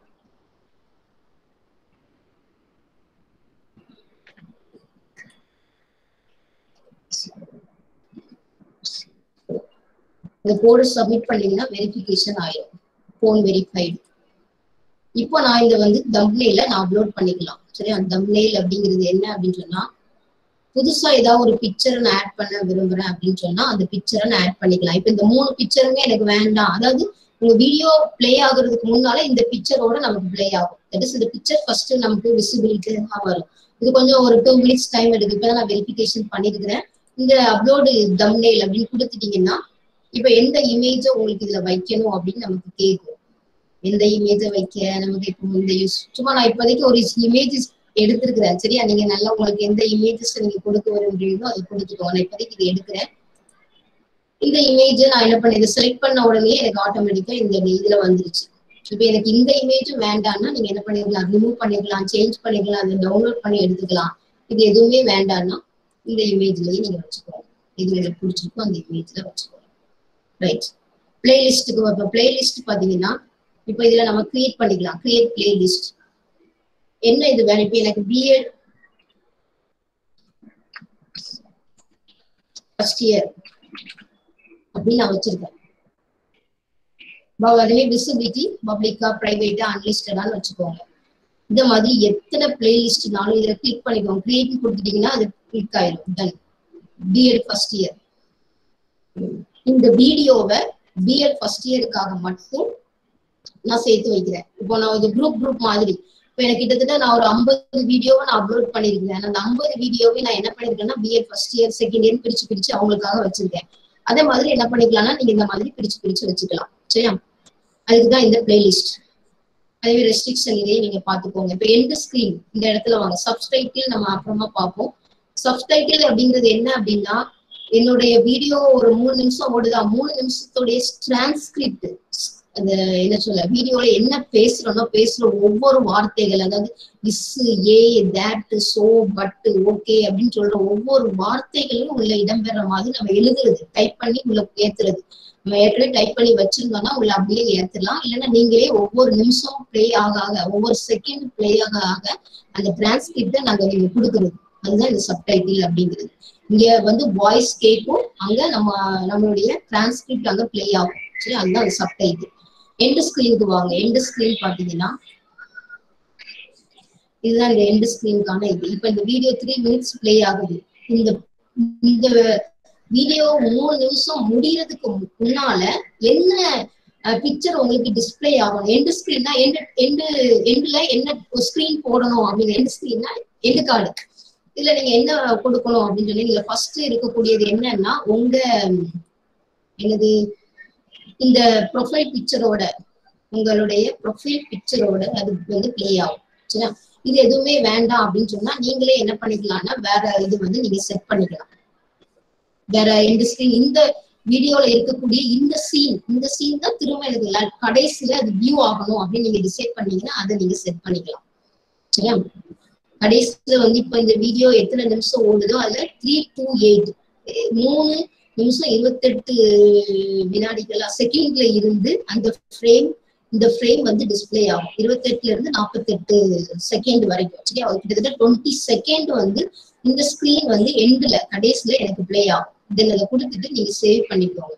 இந்த கோடு சப்மிட் பண்ணீங்கன்னா வெரிஃபிகேஷன் ஆயிடும் ஃபோன் வெரிஃபைடு இப்போ நான் இதை வந்து தம்ப்னேல நான் அப்லோட் பண்ணிக்கலாம் சரியா தம்ப்னேல் அப்படிங்கிறது என்ன அப்படின்னு சொன்னா புதுசா ஏதாவது ஒரு பிக்சரை நான் ஆட் பண்ண விரும்புறேன் அப்படின்னு சொன்னா அந்த பிக்சரை நான் ஆட் பண்ணிக்கலாம் இப்போ இந்த மூணு பிக்சருமே எனக்கு வேண்டாம் அதாவது உங்க வீடியோ பிளே ஆகுறதுக்கு முன்னால இந்த பிக்சரோட நமக்கு பிளே ஆகும் தட் இஸ் இந்த பிக்சர் ஃபர்ஸ்ட் நமக்கு விசிபிலிட்டி வரும் இது கொஞ்சம் ஒரு டூ மினிட்ஸ் டைம் எடுக்கு இப்போ நான் வெரிஃபிகேஷன் பண்ணிருக்கிறேன் இந்த அப்லோடு தம்னேல் அப்படின்னு கொடுத்துட்டீங்கன்னா இப்ப எந்த இமேஜை உங்களுக்கு இதுல வைக்கணும் அப்படின்னு நமக்கு கேட்கும் எந்த இமேஜை வைக்க நமக்கு இப்போ இந்த யூஸ் சும்மா நான் இப்போதைக்கு ஒரு இமேஜஸ் எடுத்திருக்கிறேன் சரியா நீங்க நல்லா உங்களுக்கு எந்த இமேஜஸ் நீங்க கொடுக்க விரும்புறீங்களோ அதை கொடுத்துக்கோங்க நான் இப்போதைக்கு இதை எடுக்கிறேன் இந்த இமேஜை நான் என்ன பண்ணேன் இதை செலக்ட் பண்ண உடனே எனக்கு ஆட்டோமேட்டிக்கா இந்த இதுல வந்துருச்சு இப்போ எனக்கு இந்த இமேஜும் வேண்டாம்னா நீங்க என்ன பண்ணிருக்கலாம் ரிமூவ் பண்ணிக்கலாம் சேஞ்ச் பண்ணிக்கலாம் அதை டவுன்லோட் பண்ணி எடுத்துக்கலாம் இது எதுவுமே வேண்டாம்னா இந்த இமேஜ்லயே நீங்க வச்சுக்கோங்க இது உங்களுக்கு பிடிச்சிருக்கோ அந்த இமேஜ்ல வச்சுக்கோங்க ரைட் பிளேலிஸ்ட்டுக்கு இப்போ பிளேலிஸ்ட் பாத்தீங்கன்னா இப்போ இதுல நம்ம கிரியேட் பண்ணிக்கலாம் கிரியேட் பிளேலிஸ்ட் என்ன இது வேணும் இப்போ எனக்கு பிஎட் ஃபர்ஸ்ட் இயர் அப்படின்னு நான் வச்சிருக்கேன் அதுவே விசிபிலிட்டி பப்ளிக்கா பிரைவேட்டா அன்லிஸ்டடான்னு வச்சுக்கோங்க இந்த மாதிரி எத்தனை பிளேலிஸ்ட்னாலும் இதுல கிளிக் பண்ணிக்கோங்க கிரியேட் கொடுத்துட்டீங்கன்னா அது கிளிக் ஆயிடும் டன் பிஎட் ஃபர்ஸ்ட் இயர் இந்த வீடியோவை பிஎட் ஃபர்ஸ்ட் இயருக்காக மட்டும் நான் சேர்த்து வைக்கிறேன் இப்போ நான் ஒரு குரூப் குரூப் மாதிரி இப்போ எனக்கு கிட்டத்தட்ட நான் ஒரு ஐம்பது வீடியோவை நான் அப்லோட் பண்ணிருக்கேன் அந்த ஐம்பது வீடியோவை நான் என்ன பண்ணிருக்கேன்னா BEd first year second year பிரிச்சு பிரிச்சு அவங்களுக்காக வச்சிருக்கேன் அதே மாதிரி என்ன பண்ணிக்கலாம்னா நீங்க இந்த மாதிரி பிரிச்சு பிரிச்சு வச்சுக்கலாம் சரியா அதுக்குதான் இந்த பிளேலிஸ்ட் அதே ரெஸ்ட்ரிக்ஷன் இதையும் நீங்க பாத்துக்கோங்க இப்போ எந்த ஸ்கிரீன் இந்த இடத்துல வாங்க சப்ஸ்டைட்டில் நம்ம அப்புறமா பார்ப்போம் சப்டைட்டில் அப்படிங்கிறது என்ன அப்படின்னா என்னுடைய வீடியோ ஒரு மூணு நிமிஷம் ஓடுதா மூணு நிமிஷத்துடைய டிரான்ஸ்கிரிப்ட் அந்த என்ன சொல்ல வீடியோல என்ன பேசுறோம்னா பேசுற ஒவ்வொரு வார்த்தைகள் அதாவது is a that so but okay அப்படின்னு சொல்ற ஒவ்வொரு வார்த்தைகளும் உள்ள இடம்பெற மாதிரி நம்ம எழுதுறது டைப் பண்ணி உள்ள ஏத்துறது நம்ம ஏற்கனவே டைப் பண்ணி வச்சிருந்தோம்னா உள்ள அப்படியே ஏத்துலாம் இல்லைன்னா நீங்களே ஒவ்வொரு நிமிஷம் ப்ளே ஆக ஆக ஒவ்வொரு செகண்ட் ப்ளே ஆக ஆக அந்த டிரான்ஸ்கிரிப்ட நாங்க நீங்க கொடுக்குறது அதுதான் இந்த சப்டைட்டில் அப்படிங்கிறது இங்க வந்து வாய்ஸ் கேட்கும் அங்க நம்ம நம்மளுடைய டிரான்ஸ்கிரிப்ட் அங்க ப்ளே ஆகும் சரி அதுதான் அந்த சப்டைட்டில் எண்ட் ஸ்கிரீனுக்கு வாங்க எண்ட் ஸ்கிரீன் பாத்தீங்கன்னா இதுதான் இந்த எண்ட் ஸ்கிரீனுக்கான இது இப்ப இந்த வீடியோ த்ரீ மினிட்ஸ் ப்ளே ஆகுது இந்த இந்த வீடியோ மூணு நிமிஷம் முடியறதுக்கு முன்னால என்ன பிக்சர் உங்களுக்கு டிஸ்ப்ளே ஆகணும் எண்டு ஸ்கிரீன்னா எண்டு எண்டு எண்டுல என்ன ஸ்கிரீன் போடணும் அப்படின்னு எண்டு ஸ்கிரீன்னா எண்டு கார்டு இதுல நீங்க என்ன கொடுக்கணும் அப்படின்னு சொல்லி இதுல ஃபர்ஸ்ட் இருக்கக்கூடியது என்னன்னா உங்க என்னது இந்த ப்ரொஃபைல் பிக்சரோட உங்களுடைய ப்ரொஃபைல் பிக்சரோட அது வந்து ப்ளே ஆகும் சரியா இது எதுவுமே வேண்டாம் அப்படின்னு சொன்னா நீங்களே என்ன பண்ணிக்கலாம்னா வேற இது வந்து நீங்க செட் பண்ணிக்கலாம் வேற எந்த ஸ்கிரீன் இந்த வீடியோல இருக்கக்கூடிய இந்த சீன் இந்த சீன் தான் திரும்ப எனக்கு ல- கடைசியில அது வியூ ஆகணும் அப்படின்னு நீங்க டிசைட் பண்ணீங்கன்னா அதை நீங்க செட் பண்ணிக்கலாம் சரியா கடைசியில வந்து இப்ப இந்த வீடியோ எத்தனை நிமிஷம் ஓடுதோ அதுல த்ரீ டூ எயிட் மூணு நிமிஷம் இருபத்தெட்டு வினாடிகள் செகண்ட்ல இருந்து அந்த ஃப்ரேம் இந்த ஃப்ரேம் வந்து டிஸ்ப்ளே ஆகும் இருபத்தெட்டுல இருந்து நாற்பத்தெட்டு செகண்ட் வரைக்கும் சரியா அது கிட்டத்தட்ட டுவெண்ட்டி செகண்ட் வந்து இந்த ஸ்கிரீன் வந்து எண்டுல கடைசியில எனக்கு ப்ளே ஆகும் தென் அதை கொடுத்துட்டு நீங்க சேவ் பண்ணிக்கோங்க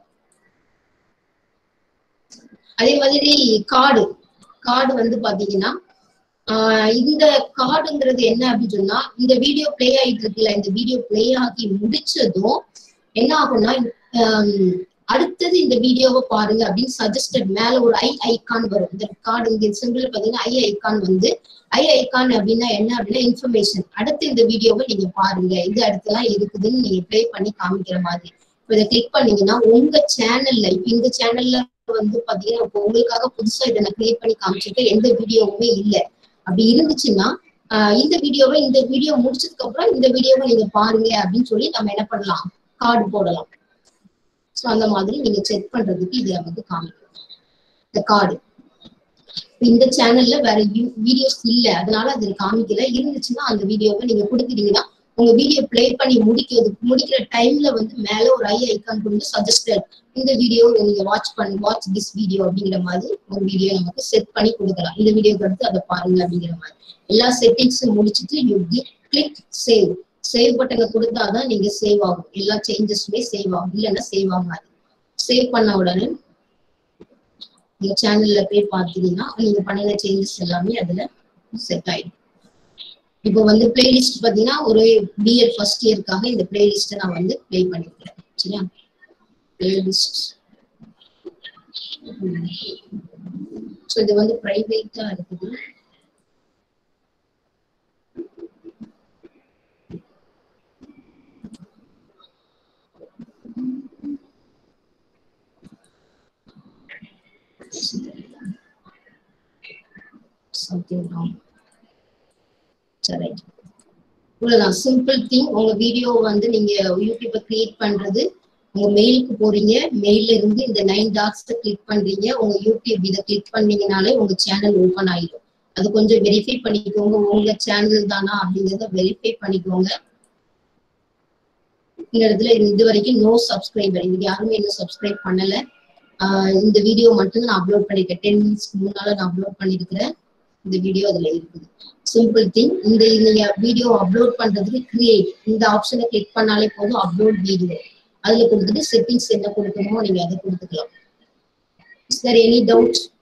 அதே மாதிரி கார்டு கார்டு வந்து பாத்தீங்கன்னா ஆஹ் இந்த கார்டுங்கிறது என்ன அப்படின்னு சொன்னா இந்த வீடியோ ப்ளே ஆயிட்டு இருக்குல்ல இந்த வீடியோ ப்ளே ஆகி முடிச்சதும் என்ன ஆகும்னா ஆம், அடுத்தது இந்த வீடியோவை பாருங்க அப்படின்னு சஜஸ்டட் மேல ஒரு ஐ ஐகான் வரும் இந்த கார்டு இங்க சிம்பிள் பாத்தீங்கன்னா ஐ ஐகான் வந்து ஐ ஐகான் அப்படின்னா என்ன அப்படின்னா இன்ஃபர்மேஷன் அடுத்து இந்த வீடியோவை நீங்க பாருங்க இது அடுத்தெல்லாம் இருக்குதுன்னு நீங்க ப்ளே பண்ணி காமிக்கிற மாதிரி இப்ப இதை கிளிக் பண்ணீங்கன்னா உங்க சேனல்ல இப்ப இந்த சேனல்ல வந்து பாத்தீங்கன்னா இப்போ உங்களுக்காக புதுசா இதை நான் கிரியேட் பண்ணி காமிச்சிருக்க எந்த வீடியோவுமே இல்ல அப்படி இருந்துச்சுன்னா ஆஹ் இந்த வீடியோவை இந்த வீடியோ முடிச்சதுக்கு அப்புறம் இந்த வீடியோவை நீங்க பாருங்க அப்படின்னு சொல்லி நம்ம என்ன பண்ணலாம் கார்டு போடலாம் ஸோ அந்த மாதிரி நீங்க செக் பண்றதுக்கு இதை வந்து காமிக்கும் இந்த கார்டு இந்த சேனல்ல வேற வீடியோஸ் இல்ல அதனால அது காமிக்கல இருந்துச்சுன்னா அந்த வீடியோவை நீங்க கொடுத்துட்டீங்கன்னா உங்க வீடியோ ப்ளே பண்ணி முடிக்கிறது முடிக்கிற டைம்ல வந்து மேல ஒரு ஐ ஐக்கான் கொடுத்து சஜஸ்டட் இந்த வீடியோ நீங்க வாட்ச் பண்ணி வாட்ச் திஸ் வீடியோ அப்படிங்கிற மாதிரி ஒரு வீடியோ நமக்கு செட் பண்ணி கொடுக்கலாம் இந்த வீடியோக்கு அடுத்து அதை பாருங்க அப்படிங்கிற மாதிரி எல்லா செட்டிங்ஸும் முடிச்சிட்டு யூ கிளிக் சேவ் சேவ் பட்டனை கொடுத்தாதான் நீங்க சேவ் ஆகும் எல்லா சேஞ்சஸுமே சேவ் ஆகும் இல்லைன்னா சேவ் ஆகாது சேவ் பண்ண உடனே நீங்க சேனல்ல போய் பார்த்தீங்கன்னா நீங்க பண்ணின சேஞ்சஸ் எல்லாமே அதுல செட் ஆயிடும் இப்போ வந்து பிளேலிஸ்ட் பாத்தீங்கன்னா ஒரு பிஎட் ஃபர்ஸ்ட் இயர்க்காக இந்த பிளேலிஸ்ட்டை நான் வந்து ப்ளே பண்ணிருக்கிறேன் சரியா பிளேலிஸ்ட் ஸோ இது வந்து ப்ரைவேட்டா இருக்குது சம்திங் ராங் சரி இவ்வளவுதான் சிம்பிள் திங் உங்க வீடியோ வந்து நீங்க யூடியூப்ல கிரியேட் பண்றது உங்க மெயிலுக்கு போறீங்க மெயில்ல இருந்து இந்த நைன் டாட்ஸ் கிளிக் பண்றீங்க உங்க யூடியூப் இதை கிளிக் பண்ணீங்கனாலே உங்க சேனல் ஓபன் ஆயிடும் அது கொஞ்சம் வெரிஃபை பண்ணிக்கோங்க உங்க சேனல் தானா அப்படிங்கறத வெரிஃபை பண்ணிக்கோங்க இந்த இடத்துல இது வரைக்கும் நோ சப்ஸ்கிரைபர் இதுக்கு யாருமே இன்னும் சப்ஸ்கிரைப் பண்ணல ஆஹ் இந்த வீடியோ மட்டும் நான் அப்லோட் பண்ணிருக்கேன் டென் மினிட்ஸ்க்கு முன்னால நான் அப்லோட் பண்ணிருக்கிறேன் இந்த வீடியோ அதுல இருக்குது சிம்பிள் திங் இந்த நீங்க வீடியோ அப்லோட் பண்றதுக்கு கிரியேட் இந்த ஆப்ஷனை கிளிக் பண்ணாலே போதும் அப்லோட் வீடியோ அதுல கொடுத்துட்டு செட்டிங்ஸ் என்ன கொடுக்கணுமோ நீங்க அதை கொடுத்துக்கலாம் இஸ் தர் எனி டவுட்